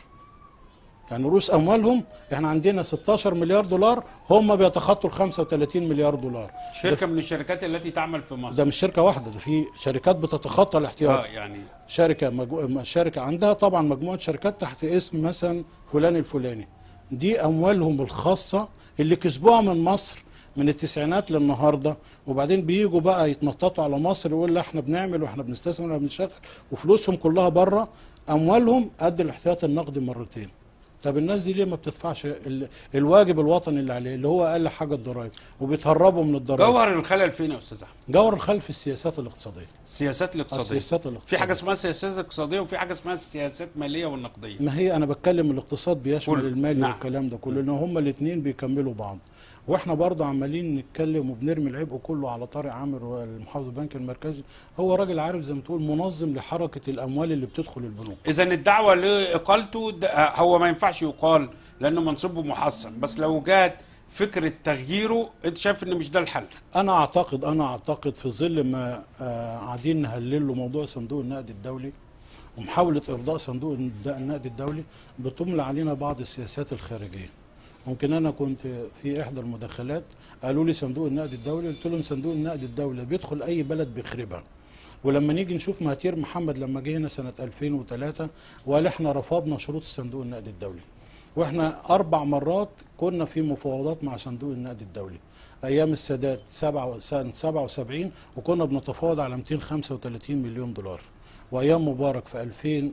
يعني رؤوس اموالهم احنا عندنا 16 مليار دولار هم بيتخطوا ال 35 مليار دولار شركه من الشركات التي تعمل في مصر ده مش شركه واحده ده في شركات بتتخطى الاحتياط اه يعني شركه مجو... شركه عندها طبعا مجموعه شركات تحت اسم مثلا فلان الفلاني دي اموالهم الخاصه اللي كسبوها من مصر من التسعينات للنهارده وبعدين بيجوا بقى يتنططوا على مصر يقول لا احنا بنعمل واحنا بنستثمر واحنا بنشغل وفلوسهم كلها بره اموالهم قد الاحتياط النقدي مرتين طب الناس دي ليه ما بتدفعش ال... الواجب الوطني اللي عليه اللي هو اقل حاجه الضرايب وبيتهربوا من الضرايب جوهر الخلل فين يا استاذ احمد جوهر الخلل في السياسات الاقتصاديه السياسات الاقتصاديه السياسات الاقتصاديه في حاجه اسمها سياسات اقتصاديه وفي حاجه اسمها سياسات ماليه والنقديه ما هي انا بتكلم الاقتصاد بيشمل كل- المال نعم. والكلام ده كله لان هما الاثنين بيكملوا بعض واحنا برضه عمالين نتكلم وبنرمي العبء كله على طارق عامر والمحافظ البنك المركزي هو راجل عارف زي ما تقول منظم لحركه الاموال اللي بتدخل البنوك اذا الدعوه لاقالته د- هو ما ينفعش يقال لانه منصبه محصن بس لو جات فكره تغييره انت شايف ان مش ده الحل انا اعتقد انا اعتقد في ظل ما آه، قاعدين نهلل له موضوع صندوق النقد الدولي ومحاوله ارضاء صندوق الد- النقد الدولي بتملى علينا بعض السياسات الخارجيه ممكن انا كنت في احدى المداخلات قالوا لي صندوق النقد الدولي قلت لهم صندوق النقد الدولي بيدخل اي بلد بيخربها ولما نيجي نشوف مهاتير محمد لما جه هنا سنه 2003 وقال احنا رفضنا شروط صندوق النقد الدولي واحنا اربع مرات كنا في مفاوضات مع صندوق النقد الدولي ايام السادات سبعة سنه 77 وكنا بنتفاوض على 235 مليون دولار وايام مبارك في 2000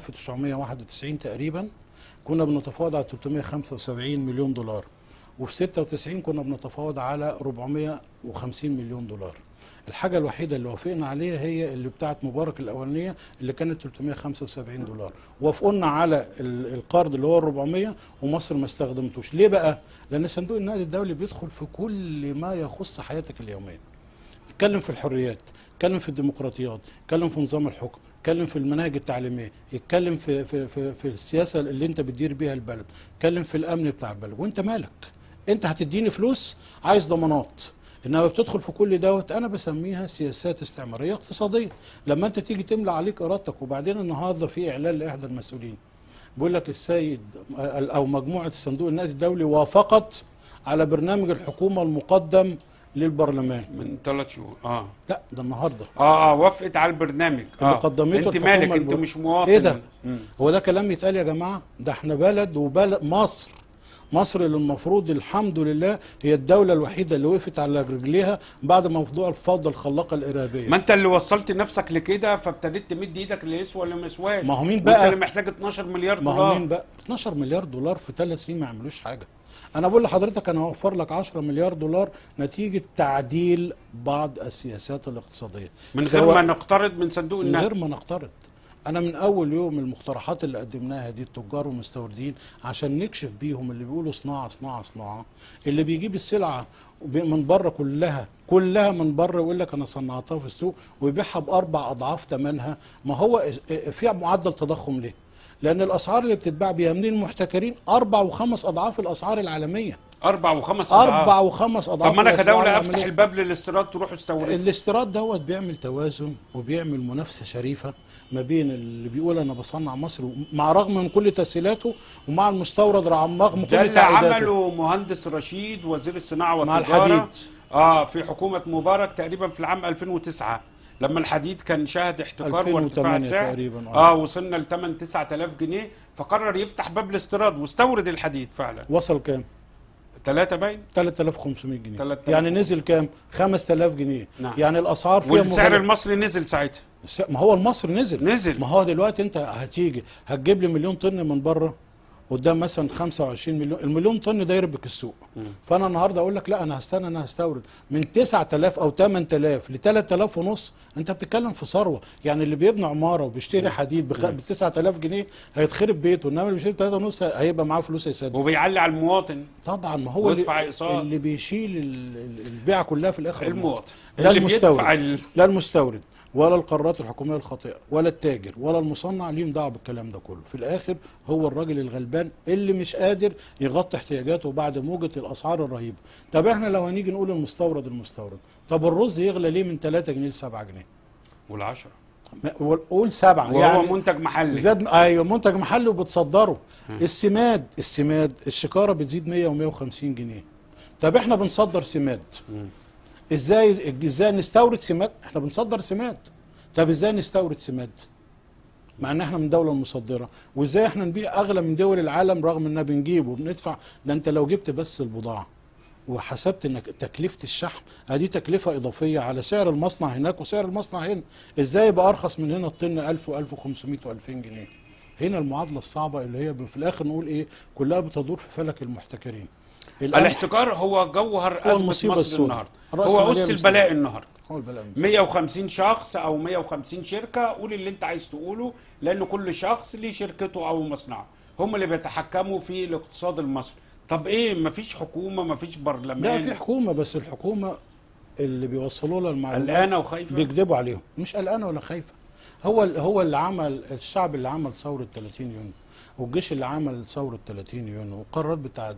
1991 تقريبا كنا بنتفاوض على 375 مليون دولار وفي 96 كنا بنتفاوض على 450 مليون دولار الحاجة الوحيدة اللي وافقنا عليها هي اللي بتاعت مبارك الأولانية اللي كانت 375 دولار وافقنا على ال- القرض اللي هو 400 ومصر ما استخدمتوش ليه بقى؟ لأن صندوق النقد الدولي بيدخل في كل ما يخص حياتك اليومية يتكلم في الحريات يتكلم في الديمقراطيات يتكلم في نظام الحكم يتكلم في المناهج التعليميه يتكلم في في في, في السياسه اللي انت بتدير بيها البلد يتكلم في الامن بتاع البلد وانت مالك انت هتديني فلوس عايز ضمانات انما بتدخل في كل دوت انا بسميها سياسات استعماريه اقتصاديه لما انت تيجي تملى عليك ارادتك وبعدين النهارده في اعلان لاحدى المسؤولين بيقول لك السيد او مجموعه الصندوق النقدي الدولي وافقت على برنامج الحكومه المقدم للبرلمان من ثلاث شهور اه لا ده النهارده اه اه وافقت على البرنامج اللي اه قدمته انت الحكومة مالك انت البر- مش مواطن ايه ده مم. هو ده كلام يتقال يا جماعه ده احنا بلد وبلد مصر مصر اللي المفروض الحمد لله هي الدولة الوحيدة اللي وقفت على رجليها بعد موضوع الفوضى الخلاقة الإرهابية ما انت اللي وصلت نفسك لكده فابتديت تمد ايدك اللي يسوى اللي ما يسواش ما هو مين وانت بقى؟ اللي محتاج 12 مليار ما هو دولار مين بقى 12 مليار دولار في ثلاث سنين ما يعملوش حاجة أنا بقول لحضرتك أنا هوفر لك 10 مليار دولار نتيجة تعديل بعض السياسات الاقتصادية من غير سواء- ما نقترض من صندوق من النقد غير ما نقترض انا من اول يوم المقترحات اللي قدمناها دي التجار والمستوردين عشان نكشف بيهم اللي بيقولوا صناعه صناعه صناعه اللي بيجيب السلعه وب- من بره كلها كلها من بره يقول لك انا صنعتها في السوق ويبيعها باربع اضعاف ثمنها ما هو إس- في معدل تضخم ليه؟ لان الاسعار اللي بتتباع بيها من المحتكرين اربع وخمس اضعاف الاسعار العالميه اربع وخمس أضعاف. اربع وخمس اضعاف طب ما انا الأسعار كدوله افتح العالمية. الباب للاستيراد تروح استورد الاستيراد دوت بيعمل توازن وبيعمل منافسه شريفه ما بين اللي بيقول انا بصنع مصر مع رغم من كل تسهيلاته ومع المستورد رغم رغم ده كل اللي تعقيداته عمله مهندس رشيد وزير الصناعه مع والتجاره الحديد. اه في حكومه مبارك تقريبا في العام 2009 لما الحديد كان شاهد احتكار وارتفاع 2008 سعر تقريباً، آه. اه وصلنا ل 8 9000 جنيه فقرر يفتح باب الاستيراد واستورد الحديد فعلا وصل كام 3 باين 3500 جنيه 3500. يعني نزل كام 5000 جنيه نعم. يعني الاسعار فيها والسعر مغالبة. المصري نزل ساعتها الس- ما هو المصري نزل نزل ما هو دلوقتي انت هتيجي هتجيب لي مليون طن من بره قدام مثلا 25 مليون المليون طن ده يربك السوق فانا النهارده اقول لك لا انا هستنى انا هستورد من 9000 او 8000 ل 3000 ونص انت بتتكلم في ثروه يعني اللي بيبني عماره وبيشتري حديد بخ... ب 9000 جنيه هيتخرب بيته انما اللي بيشتري 3 ونص هيبقى معاه فلوس يسدد وبيعلي على المواطن طبعا ما هو ويدفع اللي, اقساط. اللي بيشيل ال- ال- البيعه كلها في الاخر المواطن. لا اللي المستورد بيدفع ال- لا المستورد ولا القرارات الحكوميه الخاطئه ولا التاجر ولا المصنع ليهم دعوه بالكلام ده كله في الاخر هو الراجل الغلبان اللي مش قادر يغطي احتياجاته بعد موجه الاسعار الرهيبه طب احنا لو هنيجي نقول المستورد المستورد طب الرز يغلى ليه من 3 جنيه ل 7 جنيه والعشرة ما- قول 7 وهو يعني منتج محلي زاد ايوه منتج محلي وبتصدره السماد السماد الشكاره بتزيد 100 و150 جنيه طب احنا بنصدر سماد ازاي ازاي نستورد سماد احنا بنصدر سماد طب ازاي نستورد سماد مع ان احنا من دوله مصدره وازاي احنا نبيع اغلى من دول العالم رغم اننا بنجيب وبندفع ده انت لو جبت بس البضاعه وحسبت انك تكلفه الشحن ادي تكلفه اضافيه على سعر المصنع هناك وسعر المصنع هنا ازاي يبقى ارخص من هنا الطن 1000 و1500 و2000 جنيه هنا المعادله الصعبه اللي هي في الاخر نقول ايه كلها بتدور في فلك المحتكرين القمح الاحتكار هو جوهر هو أزمة المصيبة مصر السوداء. النهاردة رأس هو المالية أس المستدامة. البلاء النهاردة هو البلاء 150 شخص أو 150 شركة قول اللي أنت عايز تقوله لأن كل شخص ليه شركته أو مصنعه هم اللي بيتحكموا في الاقتصاد المصري طب إيه مفيش حكومة مفيش برلمان لا في حكومه بس الحكومه اللي بيوصلوا لها المعلومات قلقانة وخايفة بيكذبوا عليهم مش قلقانه ولا خايفه هو هو اللي عمل الشعب اللي عمل ثوره 30 يونيو والجيش اللي عمل ثوره 30 يونيو والقرارات بتاعت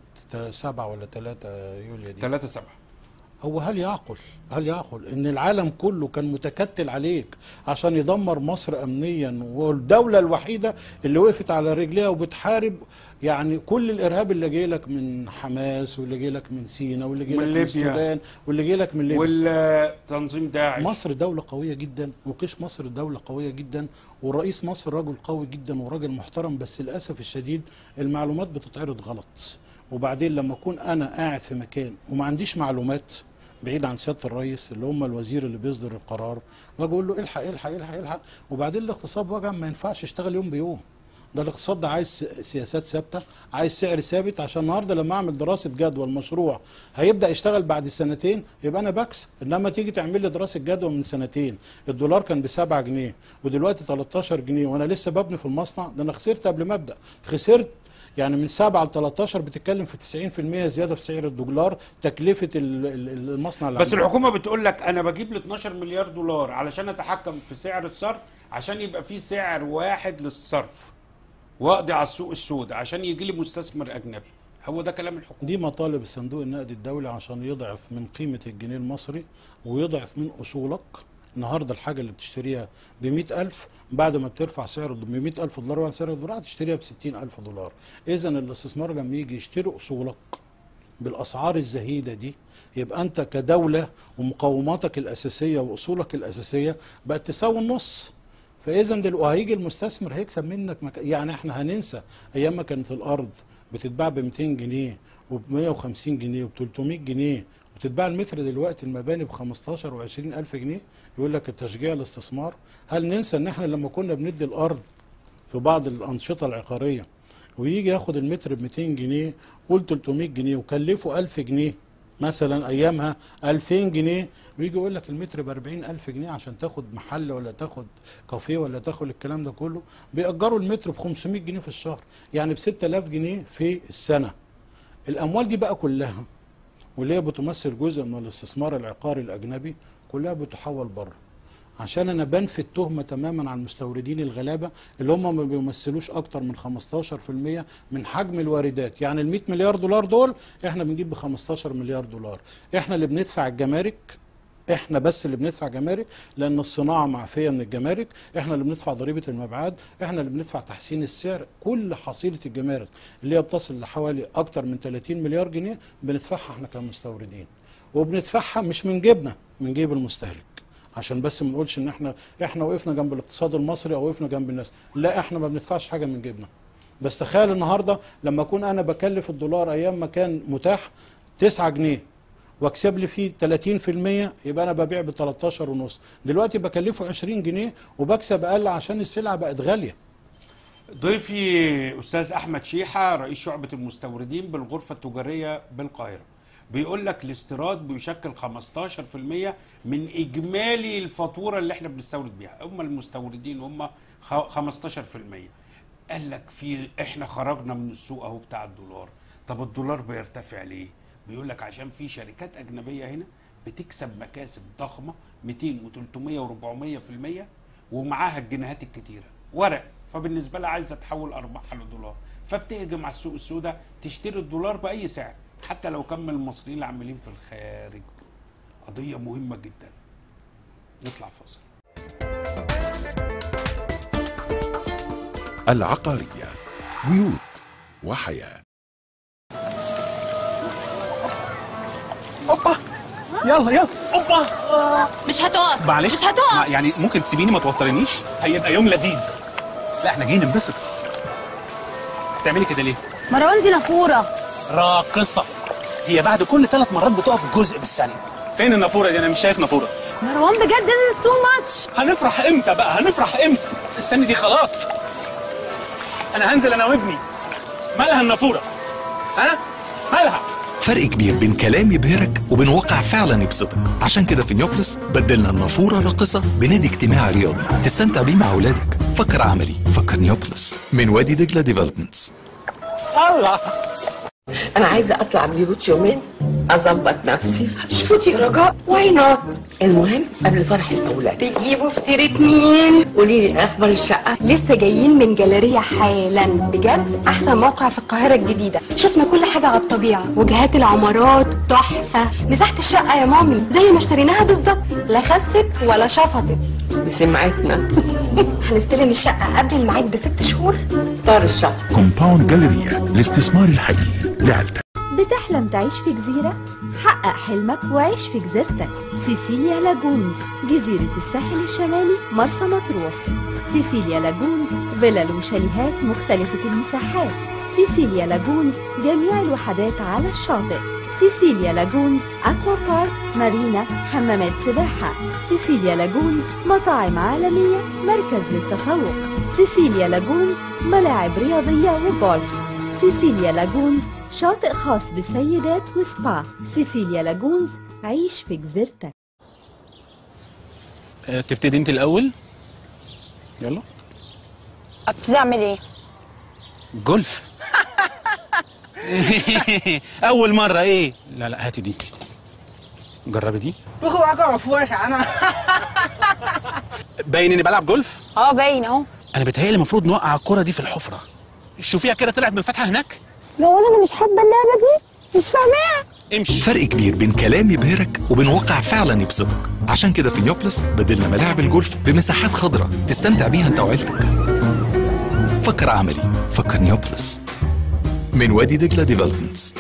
7 ولا 3 يوليو دي 3 7 هو هل يعقل هل يعقل ان العالم كله كان متكتل عليك عشان يدمر مصر امنيا والدوله الوحيده اللي وقفت على رجليها وبتحارب يعني كل الارهاب اللي جاي لك من حماس واللي جاي لك من سينا واللي جاي من لك من ليبيا. السودان واللي جاي لك من ليبيا والتنظيم داعش مصر دولة قوية جدا وقيش مصر دولة قوية جدا ورئيس مصر رجل قوي جدا وراجل محترم بس للأسف الشديد المعلومات بتتعرض غلط وبعدين لما أكون أنا قاعد في مكان وما عنديش معلومات بعيد عن سيادة الرئيس اللي هم الوزير اللي بيصدر القرار واجي اقول له الحق الحق الحق الحق وبعدين الاقتصاد وجع ما ينفعش يشتغل يوم بيوم ده الاقتصاد ده عايز س- سياسات ثابته عايز سعر ثابت عشان النهارده لما اعمل دراسه جدوى المشروع هيبدا يشتغل بعد سنتين يبقى انا بكسب انما تيجي تعمل لي دراسه جدوى من سنتين الدولار كان ب 7 جنيه ودلوقتي 13 جنيه وانا لسه ببني في المصنع ده انا خسرت قبل ما ابدا خسرت يعني من 7 ل 13 بتتكلم في 90% زياده في سعر الدولار تكلفه ال- ال- المصنع اللي بس عندنا. الحكومة بتقول لك أنا بجيب ل 12 مليار دولار علشان أتحكم في سعر الصرف عشان يبقى في سعر واحد للصرف وأقضي على السوق السوداء عشان يجي لي مستثمر أجنبي هو ده كلام الحكومة دي مطالب الصندوق النقدي الدولي عشان يضعف من قيمة الجنيه المصري ويضعف من أصولك النهاردة الحاجة اللي بتشتريها ب ألف بعد ما بترفع سعر ب ألف دولار وعن سعر الدولار هتشتريها ب ألف دولار إذا الاستثمار لما يجي يشتري أصولك بالاسعار الزهيده دي يبقى انت كدوله ومقوماتك الاساسيه واصولك الاساسيه بقت تساوي النص فاذا دل... وهيجي المستثمر هيكسب منك مك... يعني احنا هننسى ايام ما كانت الارض بتتباع ب 200 جنيه وب 150 جنيه وب 300 جنيه وتتباع المتر دلوقتي المباني ب 15 و 20 الف جنيه يقول لك التشجيع الاستثمار هل ننسى ان احنا لما كنا بندي الارض في بعض الانشطه العقاريه ويجي ياخد المتر ب 200 جنيه قول 300 جنيه وكلفه 1000 جنيه مثلا ايامها 2000 جنيه ويجي يقول لك المتر ب 40000 جنيه عشان تاخد محل ولا تاخد كافيه ولا تاخد الكلام ده كله بيأجروا المتر ب 500 جنيه في الشهر يعني ب 6000 جنيه في السنه الاموال دي بقى كلها واللي هي بتمثل جزء من الاستثمار العقاري الاجنبي كلها بتحول بره عشان انا بنفي التهمه تماما عن المستوردين الغلابه اللي هم ما بيمثلوش اكتر من 15% من حجم الواردات يعني ال 100 مليار دولار دول احنا بنجيب ب 15 مليار دولار احنا اللي بندفع الجمارك احنا بس اللي بندفع جمارك لان الصناعه معفيه من الجمارك احنا اللي بندفع ضريبه المبيعات احنا اللي بندفع تحسين السعر كل حصيله الجمارك اللي هي بتصل لحوالي اكتر من 30 مليار جنيه بندفعها احنا كمستوردين وبندفعها مش من جيبنا من جيب المستهلك عشان بس ما نقولش ان احنا احنا وقفنا جنب الاقتصاد المصري او وقفنا جنب الناس لا احنا ما بندفعش حاجه من جيبنا بس تخيل النهارده لما اكون انا بكلف الدولار ايام ما كان متاح 9 جنيه واكسب لي فيه 30% يبقى انا ببيع ب 13 ونص دلوقتي بكلفه 20 جنيه وبكسب اقل عشان السلعه بقت غاليه ضيفي استاذ احمد شيحه رئيس شعبه المستوردين بالغرفه التجاريه بالقاهره بيقول لك الاستيراد بيشكل 15% من اجمالي الفاتوره اللي احنا بنستورد بيها هم المستوردين هم خ- 15% قال لك في احنا خرجنا من السوق اهو بتاع الدولار طب الدولار بيرتفع ليه بيقول لك عشان في شركات اجنبيه هنا بتكسب مكاسب ضخمه 200 و300 و400% ومعاها الجنيهات الكتيره ورق فبالنسبه لها عايزه تحول ارباحها لدولار فبتهجم على السوق السوداء تشتري الدولار باي سعر حتى لو كان من المصريين اللي عاملين في الخارج قضيه مهمه جدا نطلع فاصل العقارية بيوت وحياة اوبا يلا يلا اوبا مش هتقف معلش مش هتقف ما- يعني ممكن تسيبيني ما توترنيش هيبقى يوم لذيذ لا احنا جايين ننبسط بتعملي كده ليه مروان دي نافوره راقصه هي بعد كل ثلاث مرات بتقف جزء بالثانيه فين النافوره دي انا مش شايف نافوره مروان بجد this is too much هنفرح امتى بقى هنفرح امتى استني دي خلاص انا هنزل انا وابني مالها النافوره ها مالها فرق كبير بين كلام يبهرك وبين واقع فعلا يبسطك عشان كده في نيوبلس بدلنا النافورة راقصة بنادي اجتماعي رياضي تستمتع بيه مع أولادك فكر عملي فكر نيوبلس من وادي دجلة ديفلوبمنتس الله انا عايزه اطلع بيروت يومين اظبط نفسي هتشفوتي يا رجاء واي نوت المهم قبل فرح الاولاد بيجيبوا فطيرة مين قولي لي اخبار الشقه لسه جايين من جاليريا حالا بجد احسن موقع في القاهره الجديده شفنا كل حاجه على الطبيعه وجهات العمارات تحفه مساحه الشقه يا مامي زي ما اشتريناها بالظبط لا خست ولا شفطت بسمعتنا هنستلم الشقه قبل الميعاد بست شهور طار الشهر كومباوند جاليريا الاستثمار الحقيقي لعيلتك بتحلم تعيش في جزيرة؟ حقق حلمك وعيش في جزيرتك سيسيليا لاجونز جزيرة الساحل الشمالي مرسى مطروح سيسيليا لاجونز فيلل وشاليهات مختلفة المساحات سيسيليا لاجونز جميع الوحدات على الشاطئ سيسيليا لاجونز أكوا بارك مارينا حمامات سباحة سيسيليا لاجونز مطاعم عالمية مركز للتسوق سيسيليا لاجونز ملاعب رياضية وجولف سيسيليا لاجونز شاطئ خاص بالسيدات وسبا سيسيليا لاجونز عيش في جزيرتك أه، تبتدي انت الاول يلا ابتدي اعمل ايه جولف اول مره ايه لا لا هاتي دي جربي دي 不和我高尔夫啥呢？ باين اني بلعب جولف اه باين اهو انا بتهيألي المفروض نوقع الكره دي في الحفره شوفيها كده طلعت من الفتحه هناك لا والله انا مش حابه اللعبه دي مش فاهماها امشي فرق كبير بين كلام يبهرك وبين واقع فعلا يبسطك عشان كده في نيوبلس بدلنا ملاعب الجولف بمساحات خضراء تستمتع بيها انت وعيلتك فكر عملي فكر نيوبلس من وادي دجلة ديفلوبمنتس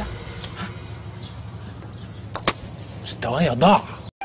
مستوايا ضاع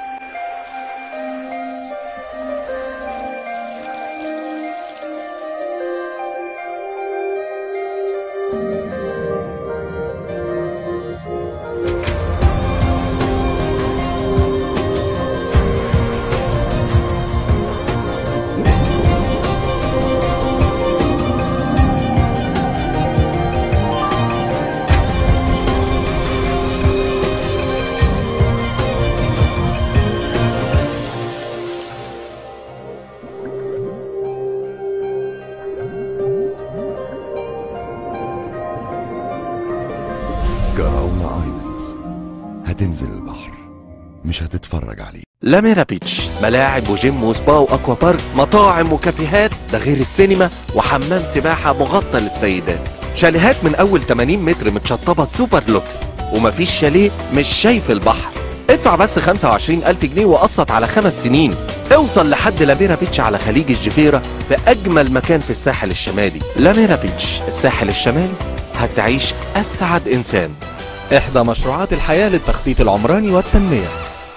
جراونا ايلاندز هتنزل البحر مش هتتفرج عليه لاميرا بيتش ملاعب وجيم وسبا واكوا بارك مطاعم وكافيهات ده غير السينما وحمام سباحة مغطى للسيدات شاليهات من اول 80 متر متشطبة سوبر لوكس ومفيش شاليه مش شايف البحر ادفع بس 25 ألف جنيه وقسط على خمس سنين اوصل لحد لاميرا بيتش على خليج الجفيرة في أجمل مكان في الساحل الشمالي لاميرا بيتش الساحل الشمالي هتعيش أسعد إنسان إحدى مشروعات الحياة للتخطيط العمراني والتنمية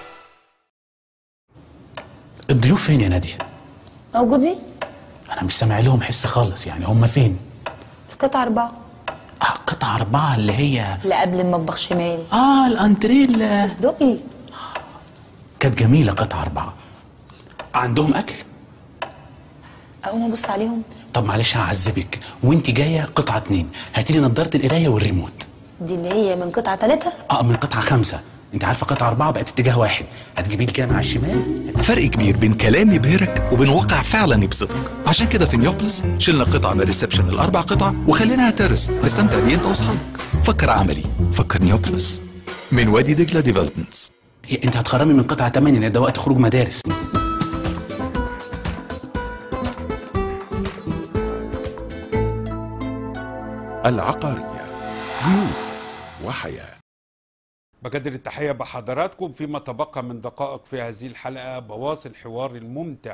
الضيوف فين يا ناديه موجودين انا مش سامع لهم حس خالص يعني هم فين في قطعة أربعة آه قطعه اربعه اللي هي لا قبل المطبخ شمال اه الانتريه اللي- اصدقي كانت جميله قطعه اربعه عندهم اكل أقوم أبص عليهم طب معلش هعذبك وانت جايه قطعه اتنين هاتي لي نضاره القرايه والريموت دي اللي هي من قطعه ثلاثه اه من قطعه خمسه انت عارفه قطعه اربعه بقت اتجاه واحد هتجيبي لي كده من على الشمال فرق كبير بين كلام يبهرك وبين واقع فعلا يبسطك عشان كده في نيوبلس شلنا قطعة من الريسبشن الأربع قطع وخليناها ترس تستمتع بيه أنت وأصحابك فكر عملي فكر نيوبلس من وادي دجلة ديفلوبمنتس إيه، انت هتخرمي من قطعه 8 لان ده وقت خروج مدارس العقارية بيوت وحياة بجدد التحية بحضراتكم فيما تبقى من دقائق في هذه الحلقة بواصل الحوار الممتع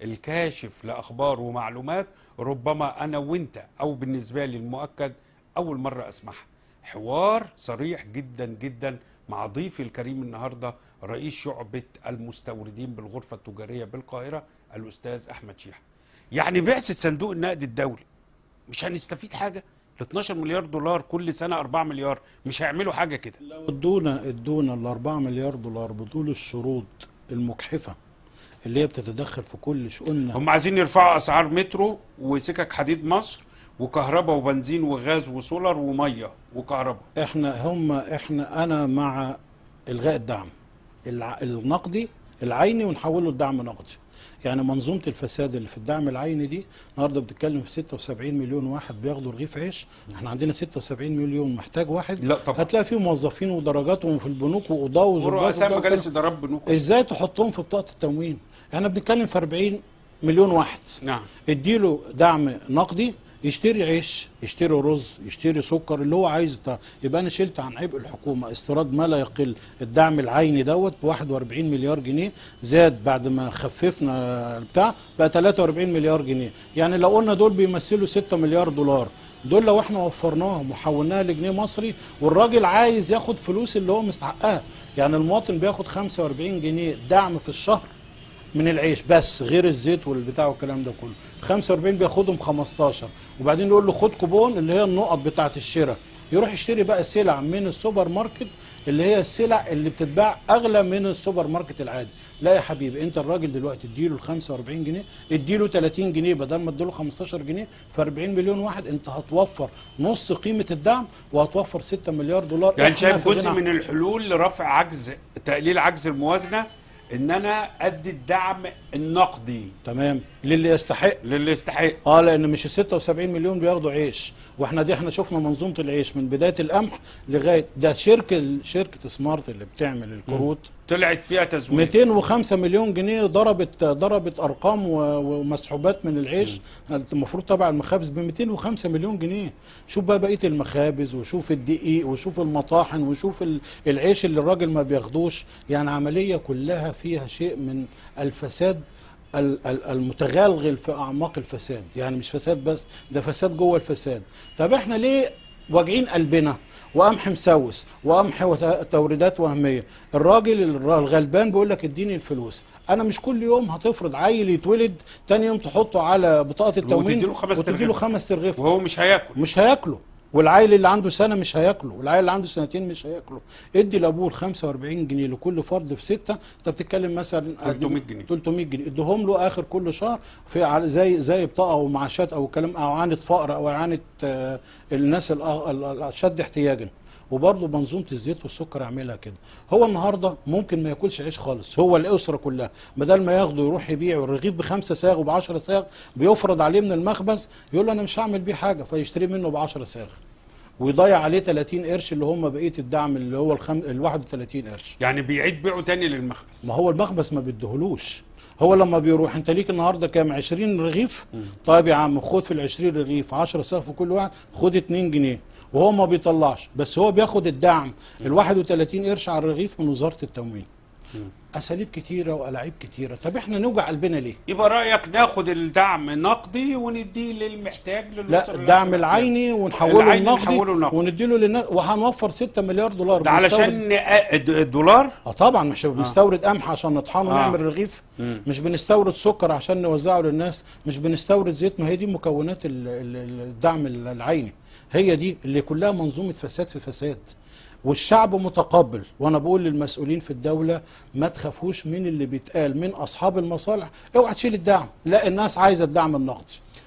الكاشف لأخبار ومعلومات ربما أنا وإنت أو بالنسبة لي المؤكد أول مرة أسمعها حوار صريح جدا جدا مع ضيفي الكريم النهاردة رئيس شعبة المستوردين بالغرفة التجارية بالقاهرة الأستاذ أحمد شيحة يعني بعثة صندوق النقد الدولي مش هنستفيد حاجة ال 12 مليار دولار كل سنة 4 مليار مش هيعملوا حاجة كده لو ادونا ادونا ال 4 مليار دولار بطول الشروط المجحفه اللي هي بتتدخل في كل شؤوننا هم عايزين يرفعوا اسعار مترو وسكك حديد مصر وكهرباء وبنزين وغاز وسولر وميه وكهرباء احنا هم احنا انا مع الغاء الدعم الع... النقدي العيني ونحوله لدعم نقدي يعني منظومه الفساد اللي في الدعم العيني دي النهارده بتتكلم في 76 مليون واحد بياخدوا رغيف عيش احنا عندنا 76 مليون محتاج واحد لا طبعا. هتلاقي فيه موظفين ودرجاتهم في البنوك وقضاه وظباط ورؤساء وبتاع مجالس وكده. ادارات بنوك ازاي تحطهم في بطاقه التموين احنا بنتكلم في 40 مليون واحد نعم اديله دعم نقدي يشتري عيش يشتري رز يشتري سكر اللي هو عايز بتاع. يبقى انا شلت عن عبء الحكومه استيراد ما لا يقل الدعم العيني دوت ب 41 مليار جنيه زاد بعد ما خففنا بتاع بقى 43 مليار جنيه يعني لو قلنا دول بيمثلوا 6 مليار دولار دول لو احنا وفرناهم وحولناها لجنيه مصري والراجل عايز ياخد فلوس اللي هو مستحقها يعني المواطن بياخد 45 جنيه دعم في الشهر من العيش بس غير الزيت والبتاع والكلام ده كله 45 بياخدهم 15 وبعدين يقول له خد كوبون اللي هي النقط بتاعه الشراء يروح يشتري بقى سلع من السوبر ماركت اللي هي السلع اللي بتتباع اغلى من السوبر ماركت العادي لا يا حبيبي انت الراجل دلوقتي اديله ال 45 جنيه اديله 30 جنيه بدل ما اديله 15 جنيه في 40 مليون واحد انت هتوفر نص قيمه الدعم وهتوفر 6 مليار دولار يعني إحنا شايف في جزء غنى- من الحلول لرفع عجز تقليل عجز الموازنه ان انا ادي الدعم النقدي تمام للي يستحق للي يستحق اه لان مش ال 76 مليون بياخدوا عيش واحنا دي احنا شفنا منظومه العيش من بدايه القمح لغايه ده شركه شركه سمارت اللي بتعمل الكروت طلعت فيها تزوير 205 مليون جنيه ضربت ضربت ارقام و- ومسحوبات من العيش المفروض تبع المخابز ب 205 مليون جنيه شوف بقى بقيه المخابز وشوف الدقيق وشوف المطاحن وشوف ال- العيش اللي الراجل ما بياخدوش يعني عمليه كلها فيها شيء من الفساد ال- ال- المتغلغل في اعماق الفساد يعني مش فساد بس ده فساد جوه الفساد طب احنا ليه واجعين قلبنا وقمح مسوس وقمح وت- توريدات وهميه الراجل الر- الغلبان بيقول لك اديني الفلوس انا مش كل يوم هتفرض عيل يتولد تاني يوم تحطه على بطاقه التموين وتديله خمس وتديله ترغيف. خمس ترغيف وهو مش هياكل مش هياكله والعيل اللي عنده سنه مش هياكله والعيل اللي عنده سنتين مش هياكله ادي لابوه ال 45 جنيه لكل فرد في سته انت بتتكلم مثلا 300 جنيه 300 جنيه اديهم له اخر كل شهر في على- زي زي بطاقه او معاشات او كلام او اعانه فقر او اعانه آه، الناس الأ- ال- الاشد احتياجا وبرضه منظومه الزيت والسكر اعملها كده هو النهارده ممكن ما ياكلش عيش خالص هو الاسره كلها بدل ما ياخده يروح يبيع الرغيف بخمسه صاغ وب 10 صاغ بيفرض عليه من المخبز يقول له انا مش هعمل بيه حاجه فيشتري منه ب 10 صاغ ويضيع عليه 30 قرش اللي هم بقيه الدعم اللي هو الخم... ال 31 قرش يعني بيعيد بيعه تاني للمخبز ما هو المخبز ما بيديهولوش هو لما بيروح انت ليك النهارده كام 20 رغيف طيب يا عم خد في ال 20 رغيف 10 صاغ في كل واحد خد 2 جنيه وهو ما بيطلعش بس هو بياخد الدعم ال 31 قرش على الرغيف من وزاره التموين اساليب كتيره والاعيب كتيره طب احنا نوجع قلبنا ليه يبقى رايك ناخد الدعم نقدي ونديه للمحتاج للأسر لا الأكثر الدعم احتياجاً. العيني ونحوله العيني لنقدي نحوله نقدي. ونديله للناس وهنوفر 6 مليار دولار ده بنستورد- علشان نق- الد- الدولار اه طبعا مش بنستورد قمح عشان نطحنه آه. ونعمل رغيف مم. مش بنستورد سكر عشان نوزعه للناس مش بنستورد زيت ما هي دي مكونات ال- ال- الدعم العيني هي دي اللي كلها منظومه فساد في فساد والشعب متقبل وانا بقول للمسؤولين في الدوله ما تخافوش من اللي بيتقال من اصحاب المصالح اوعى تشيل الدعم لا الناس عايزه الدعم النقدي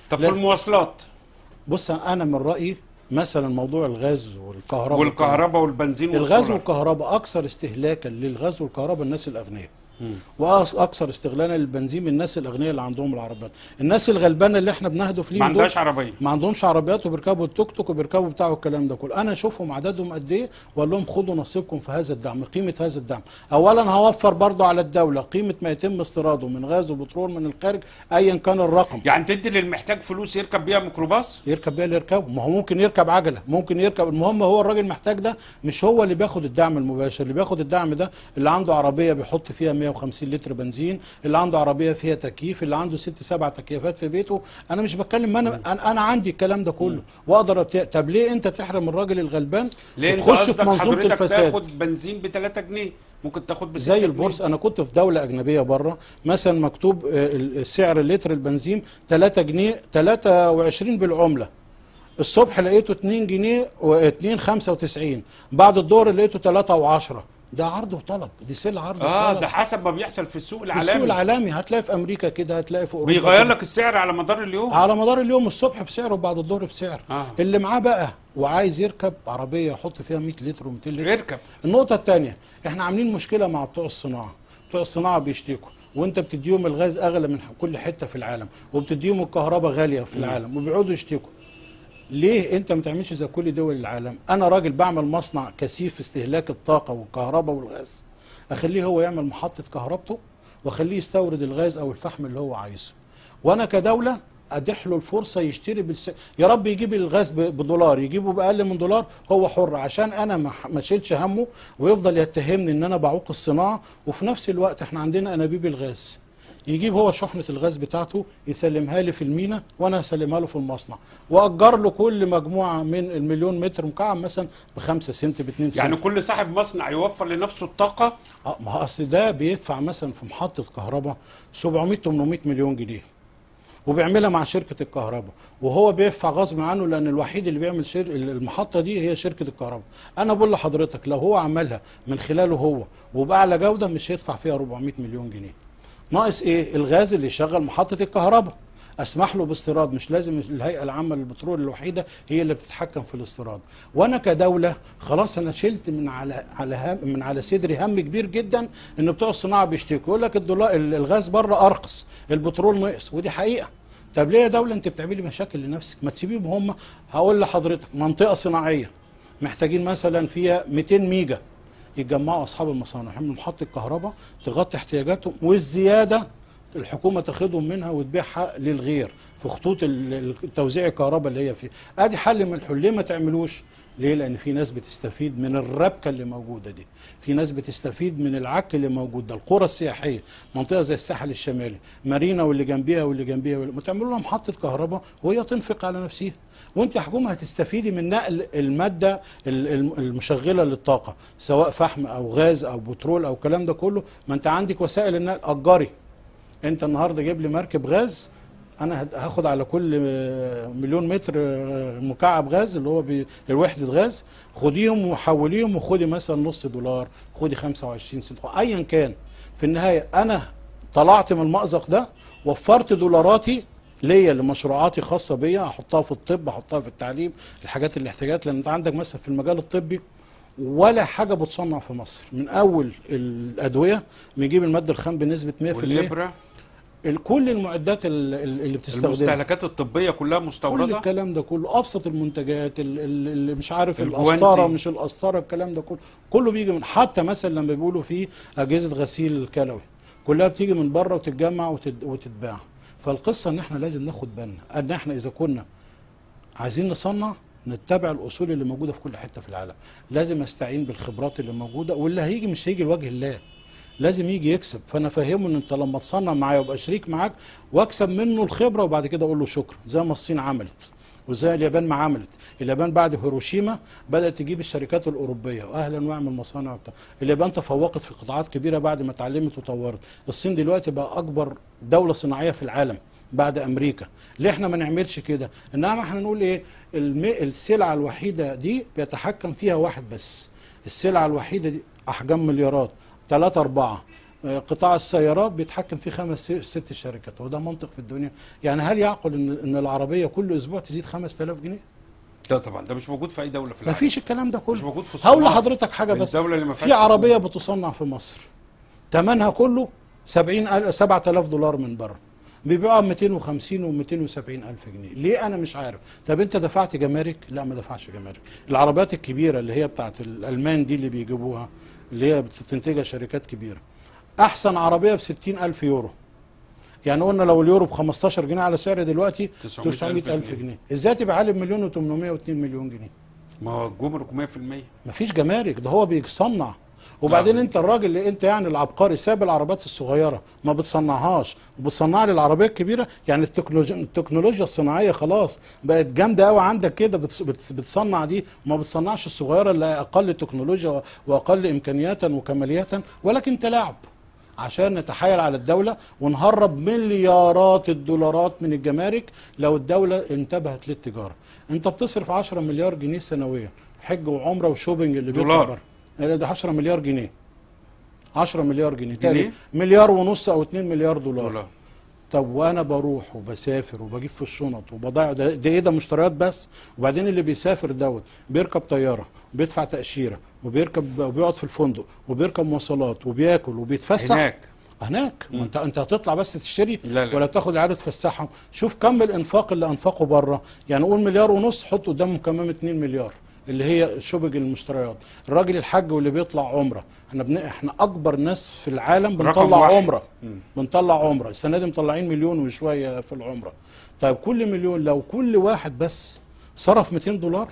طب لا- في المواصلات بص انا من رايي مثلا موضوع الغاز والكهرباء والكهرباء والبنزين الغاز والسولار والكهرباء اكثر استهلاكا للغاز والكهرباء الناس الاغنياء مم. واكثر استغلالا للبنزين من الناس الاغنياء اللي عندهم العربيات الناس الغلبانه اللي احنا بنهدف ليهم ما دول عندهاش عربيه ما عندهمش عربيات وبيركبوا التوك توك وبيركبوا بتاعوا الكلام ده كله انا اشوفهم عددهم قد ايه واقول لهم خدوا نصيبكم في هذا الدعم قيمه هذا الدعم اولا هوفر برضو على الدوله قيمه ما يتم استيراده من غاز وبترول من الخارج ايا كان الرقم يعني تدي للمحتاج فلوس يركب بيها ميكروباص يركب بيها اللي يركبه ما هو ممكن يركب عجله ممكن يركب المهم هو الراجل محتاج ده مش هو اللي بياخد الدعم المباشر اللي بياخد الدعم ده اللي عنده عربيه بيحط فيها 150 لتر بنزين اللي عنده عربيه فيها تكييف اللي عنده ست سبع تكييفات في بيته انا مش بتكلم انا انا, أنا عندي الكلام ده كله واقدر أت... طب ليه انت تحرم الراجل الغلبان ليه انت وتخش في قصدك منظومه حضرتك الفساد تاخد بنزين ب 3 جنيه ممكن تاخد ب 6 زي البورصه انا كنت في دوله اجنبيه بره مثلا مكتوب آه، ال- سعر اللتر البنزين 3 جنيه 23 بالعمله الصبح لقيته 2 جنيه و2 95 بعد الظهر لقيته 3 و10 ده عرض وطلب دي سلع عرض اه وطلب ده حسب ما بيحصل في السوق في العالمي السوق العالمي هتلاقي في امريكا كده هتلاقي في اوروبا بيغير كده. لك السعر على مدار اليوم على مدار اليوم الصبح بسعر وبعد الظهر بسعر آه. اللي معاه بقى وعايز يركب عربيه يحط فيها 100 لتر و200 لتر يركب النقطة الثانية احنا عاملين مشكلة مع بتوع الصناعة بتوع الصناعة بيشتكوا وانت بتديهم الغاز اغلى من كل حتة في العالم وبتديهم الكهرباء غالية في العالم وبيقعدوا يشتكوا ليه انت ما تعملش زي كل دول العالم انا راجل بعمل مصنع كثيف استهلاك الطاقة والكهرباء والغاز اخليه هو يعمل محطة كهربته واخليه يستورد الغاز او الفحم اللي هو عايزه وانا كدولة ادح له الفرصه يشتري بالس... يا رب يجيب الغاز ب- بدولار يجيبه باقل من دولار هو حر عشان انا ما ما اشيلش همه ويفضل يتهمني ان انا بعوق الصناعه وفي نفس الوقت احنا عندنا انابيب الغاز يجيب هو شحنه الغاز بتاعته يسلمها لي في المينا وانا هسلمها له في المصنع واجر له كل مجموعه من المليون متر مكعب مثلا ب 5 سنت ب 2 سنت يعني كل صاحب مصنع يوفر لنفسه الطاقه اه ما هو اصل ده بيدفع مثلا في محطه كهرباء 700 800 مليون جنيه وبيعملها مع شركه الكهرباء وهو بيدفع غصب عنه لان الوحيد اللي بيعمل شر... المحطه دي هي شركه الكهرباء انا بقول لحضرتك لو هو عملها من خلاله هو وباعلى جوده مش هيدفع فيها 400 مليون جنيه ناقص ايه الغاز اللي يشغل محطه الكهرباء اسمح له باستيراد مش لازم الهيئه العامه للبترول الوحيده هي اللي بتتحكم في الاستيراد وانا كدوله خلاص انا شلت من على على هم من على صدري هم كبير جدا ان بتوع الصناعه بيشتكوا يقول لك الدولار الغاز بره ارخص البترول نقص ودي حقيقه طب ليه يا دوله انت بتعملي مشاكل لنفسك ما تسيبيهم هم هقول لحضرتك منطقه صناعيه محتاجين مثلا فيها 200 ميجا يتجمعوا اصحاب المصانع يعملوا محطه كهرباء تغطي احتياجاتهم والزياده الحكومه تاخدهم منها وتبيعها للغير في خطوط ال- ال- توزيع الكهرباء اللي هي فيه ادي حل من الحلول ليه ما تعملوش ليه لان في ناس بتستفيد من الربكه اللي موجوده دي في ناس بتستفيد من العك اللي موجود ده القرى السياحيه منطقه زي الساحل الشمالي مارينا واللي جنبيها واللي جنبيها واللي- ما تعملوا لها محطه كهرباء وهي تنفق على نفسها وانت يا حكومه هتستفيدي من نقل الماده ال- الم- المشغله للطاقه سواء فحم او غاز او بترول او الكلام ده كله ما انت عندك وسائل النقل اجري انت النهارده جيب لي مركب غاز انا هد- هاخد على كل آه، مليون متر آه، مكعب غاز اللي هو بي- الوحده غاز خديهم وحوليهم وخدي مثلا نص دولار خدي 25 سنت ايا كان في النهايه انا طلعت من المأزق ده وفرت دولاراتي ليا لمشروعاتي خاصه بيا احطها في الطب احطها في التعليم الحاجات الاحتياجات لان انت عندك مثلا في المجال الطبي ولا حاجه بتصنع في مصر من اول الادويه بنجيب الماده الخام بنسبه 100% والابره ال- كل المعدات ال- ال- اللي بتستخدمها المستهلكات الطبيه كلها كل مستورده الكلام ده كله ابسط المنتجات ال- ال- اللي مش عارف الجوانتي. القسطره مش القسطره الكلام ده كله كله بيجي من حتى مثلا لما بيقولوا في اجهزه غسيل كلوي كلها بتيجي من بره وتتجمع وتت- وتتباع فالقصه ان احنا لازم ناخد بالنا ان احنا اذا كنا عايزين نصنع نتبع الاصول اللي موجوده في كل حته في العالم لازم استعين بالخبرات اللي موجوده واللي هيجي مش هيجي لوجه الله لازم يجي يكسب فانا فاهمه ان انت لما تصنع معايا وابقى شريك معاك واكسب منه الخبره وبعد كده اقول له شكرا زي ما الصين عملت وزي اليابان ما عملت اليابان بعد هيروشيما بدات تجيب الشركات الاوروبيه واهلا واعمل مصانع وبتاع اليابان تفوقت في قطاعات كبيره بعد ما اتعلمت وطورت الصين دلوقتي بقى اكبر دوله صناعيه في العالم بعد امريكا ليه احنا ما نعملش كده انما احنا نقول ايه الم... السلعه الوحيده دي بيتحكم فيها واحد بس السلعه الوحيده دي احجام مليارات ثلاثة أربعة آه، قطاع السيارات بيتحكم فيه خمس س- ست شركات وده منطق في الدنيا يعني هل يعقل ان ان العربيه كل اسبوع تزيد 5000 جنيه لا طبعا ده مش موجود في اي دوله في ما العالم فيش الكلام ده كله مش موجود في هقول الصومال. لحضرتك حاجه بس الدولة اللي ما فيهاش في عربيه بتصنع في مصر ثمنها كله 70 7000 دولار من بره بيبيعوها ب 250 و 270 الف جنيه ليه انا مش عارف طب انت دفعت جمارك لا ما دفعش جمارك العربيات الكبيره اللي هي بتاعت الالمان دي اللي بيجيبوها اللي هي بتنتجها شركات كبيره احسن عربيه ب 60 الف يورو يعني قلنا لو اليورو ب 15 جنيه على سعر دلوقتي 900 900 الف جنيه. جنيه ازاي تبقى عالي بمليون و802 مليون جنيه ما هو الجمرك 100% مفيش جمارك ده هو بيصنع وبعدين انت الراجل اللي انت يعني العبقري ساب العربيات الصغيره ما بتصنعهاش وبتصنع لي العربيه الكبيره يعني التكنولوجيا التكنولوجيا الصناعيه خلاص بقت جامده قوي عندك كده بتص- بتص- بتصنع دي وما بتصنعش الصغيره اللي اقل تكنولوجيا و- واقل امكانيات وكماليات ولكن تلاعب عشان نتحايل على الدولة ونهرب مليارات الدولارات من الجمارك لو الدولة انتبهت للتجارة انت بتصرف 10 مليار جنيه سنويا حج وعمرة وشوبينج اللي بيطلع دولار. بره لا، ده 10 مليار جنيه 10 مليار جنيه جنيه؟ تقريبا مليار ونص او 2 مليار دولار, دولار. طب وانا بروح وبسافر وبجيب في الشنط وبضيع ده, ده ايه ده مشتريات بس وبعدين اللي بيسافر دوت بيركب طياره وبيدفع تاشيره وبيركب وبيقعد في الفندق وبيركب مواصلات وبياكل وبيتفسح هناك هناك ما انت انت هتطلع بس تشتري لا لا. ولا تاخد العيال تفسحهم شوف كم الانفاق اللي انفقه بره يعني قول مليار ونص حط قدامهم كمان 2 مليار اللي هي شبج المشتريات الراجل الحج واللي بيطلع عمره احنا بن... احنا اكبر ناس في العالم رقم بنطلع واحد. عمره مم. بنطلع عمره السنه دي مطلعين مليون وشويه في العمره طيب كل مليون لو كل واحد بس صرف 200 دولار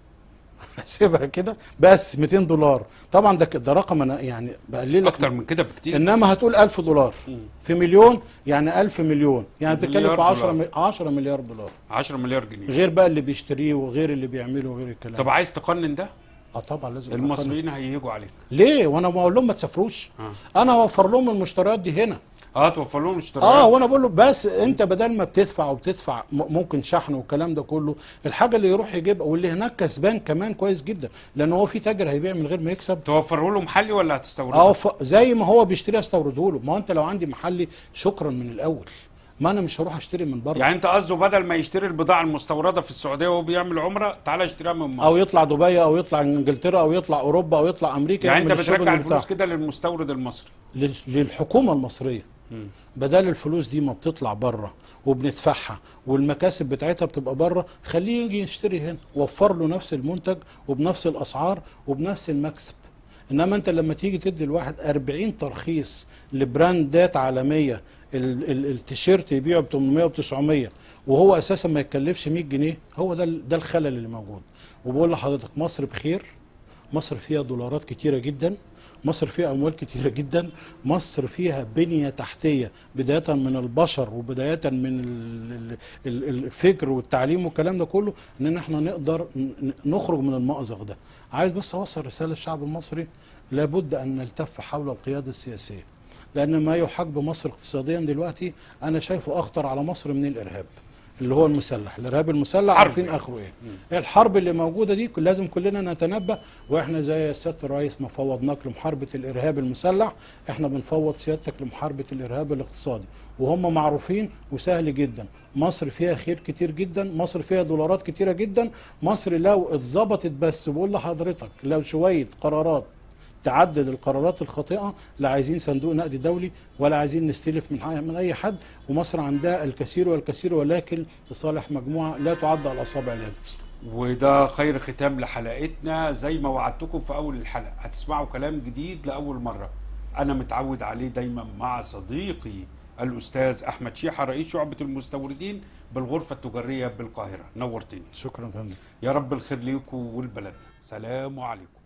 سيبها كده بس 200 دولار طبعا ده ك- ده رقم انا يعني بقلل اكتر من كده بكتير انما هتقول 1000 دولار في مليون يعني 1000 مليون يعني بتتكلم مليار في 10 دولار. م- 10 مليار دولار 10 مليار جنيه غير بقى اللي بيشتريه وغير اللي بيعمله وغير الكلام طب عايز تقنن ده اه طبعا لازم المصريين هيجوا عليك ليه وانا بقول لهم ما تسافروش آه. انا اوفر لهم المشتريات دي هنا اه توفر لهم اشتراكات اه وانا بقول له بس انت بدل ما بتدفع وبتدفع م- ممكن شحن والكلام ده كله الحاجه اللي يروح يجيبها واللي هناك كسبان كمان كويس جدا لان هو في تاجر هيبيع من غير ما يكسب توفره له محلي ولا هتستورده؟ اه ف... زي ما هو بيشتري استورده له ما هو انت لو عندي محلي شكرا من الاول ما انا مش هروح اشتري من بره يعني انت قصده بدل ما يشتري البضاعه المستورده في السعوديه وهو بيعمل عمره تعالى اشتريها من مصر او يطلع دبي او يطلع انجلترا او يطلع اوروبا او يطلع امريكا يعني انت يعمل الشغل بترجع بتاعه. الفلوس كده للمستورد المصري لل- للحكومه المصريه مم. بدل الفلوس دي ما بتطلع بره وبندفعها والمكاسب بتاعتها بتبقى بره خليه يجي يشتري هنا وفر له نفس المنتج وبنفس الاسعار وبنفس المكسب انما انت لما تيجي تدي الواحد 40 ترخيص لبراندات عالميه ال- ال- التيشيرت يبيعه ب 800 و 900 وهو اساسا ما يتكلفش 100 جنيه هو ده ال- ده الخلل اللي موجود وبقول لحضرتك مصر بخير مصر فيها دولارات كتيره جدا مصر فيها اموال كتيره جدا مصر فيها بنيه تحتيه بدايه من البشر وبدايه من ال- ال- ال- الفكر والتعليم والكلام ده كله ان احنا نقدر ن- نخرج من المأزق ده عايز بس اوصل رساله للشعب المصري لابد ان نلتف حول القياده السياسيه لان ما يحاج بمصر اقتصاديا دلوقتي انا شايفه اخطر على مصر من الارهاب اللي هو المسلح الارهاب المسلح حرب عارفين يعني. اخره ايه الحرب اللي موجوده دي كل- لازم كلنا نتنبه واحنا زي سياده الرئيس ما فوضناك لمحاربه الارهاب المسلح احنا بنفوض سيادتك لمحاربه الارهاب الاقتصادي وهم معروفين وسهل جدا مصر فيها خير كتير جدا مصر فيها دولارات كتيره جدا مصر لو اتظبطت بس بقول لحضرتك لو شويه قرارات تعدل القرارات الخاطئه لا عايزين صندوق نقد دولي ولا عايزين نستلف من حي- من اي حد ومصر عندها الكثير والكثير ولكن لصالح مجموعه لا تعد على اصابع اليد وده خير ختام لحلقتنا زي ما وعدتكم في اول الحلقه هتسمعوا كلام جديد لاول مره انا متعود عليه دايما مع صديقي الاستاذ احمد شيحه رئيس شعبه المستوردين بالغرفه التجاريه بالقاهره نورتني شكرا فندم يا رب الخير ليكم ولبلدنا سلام عليكم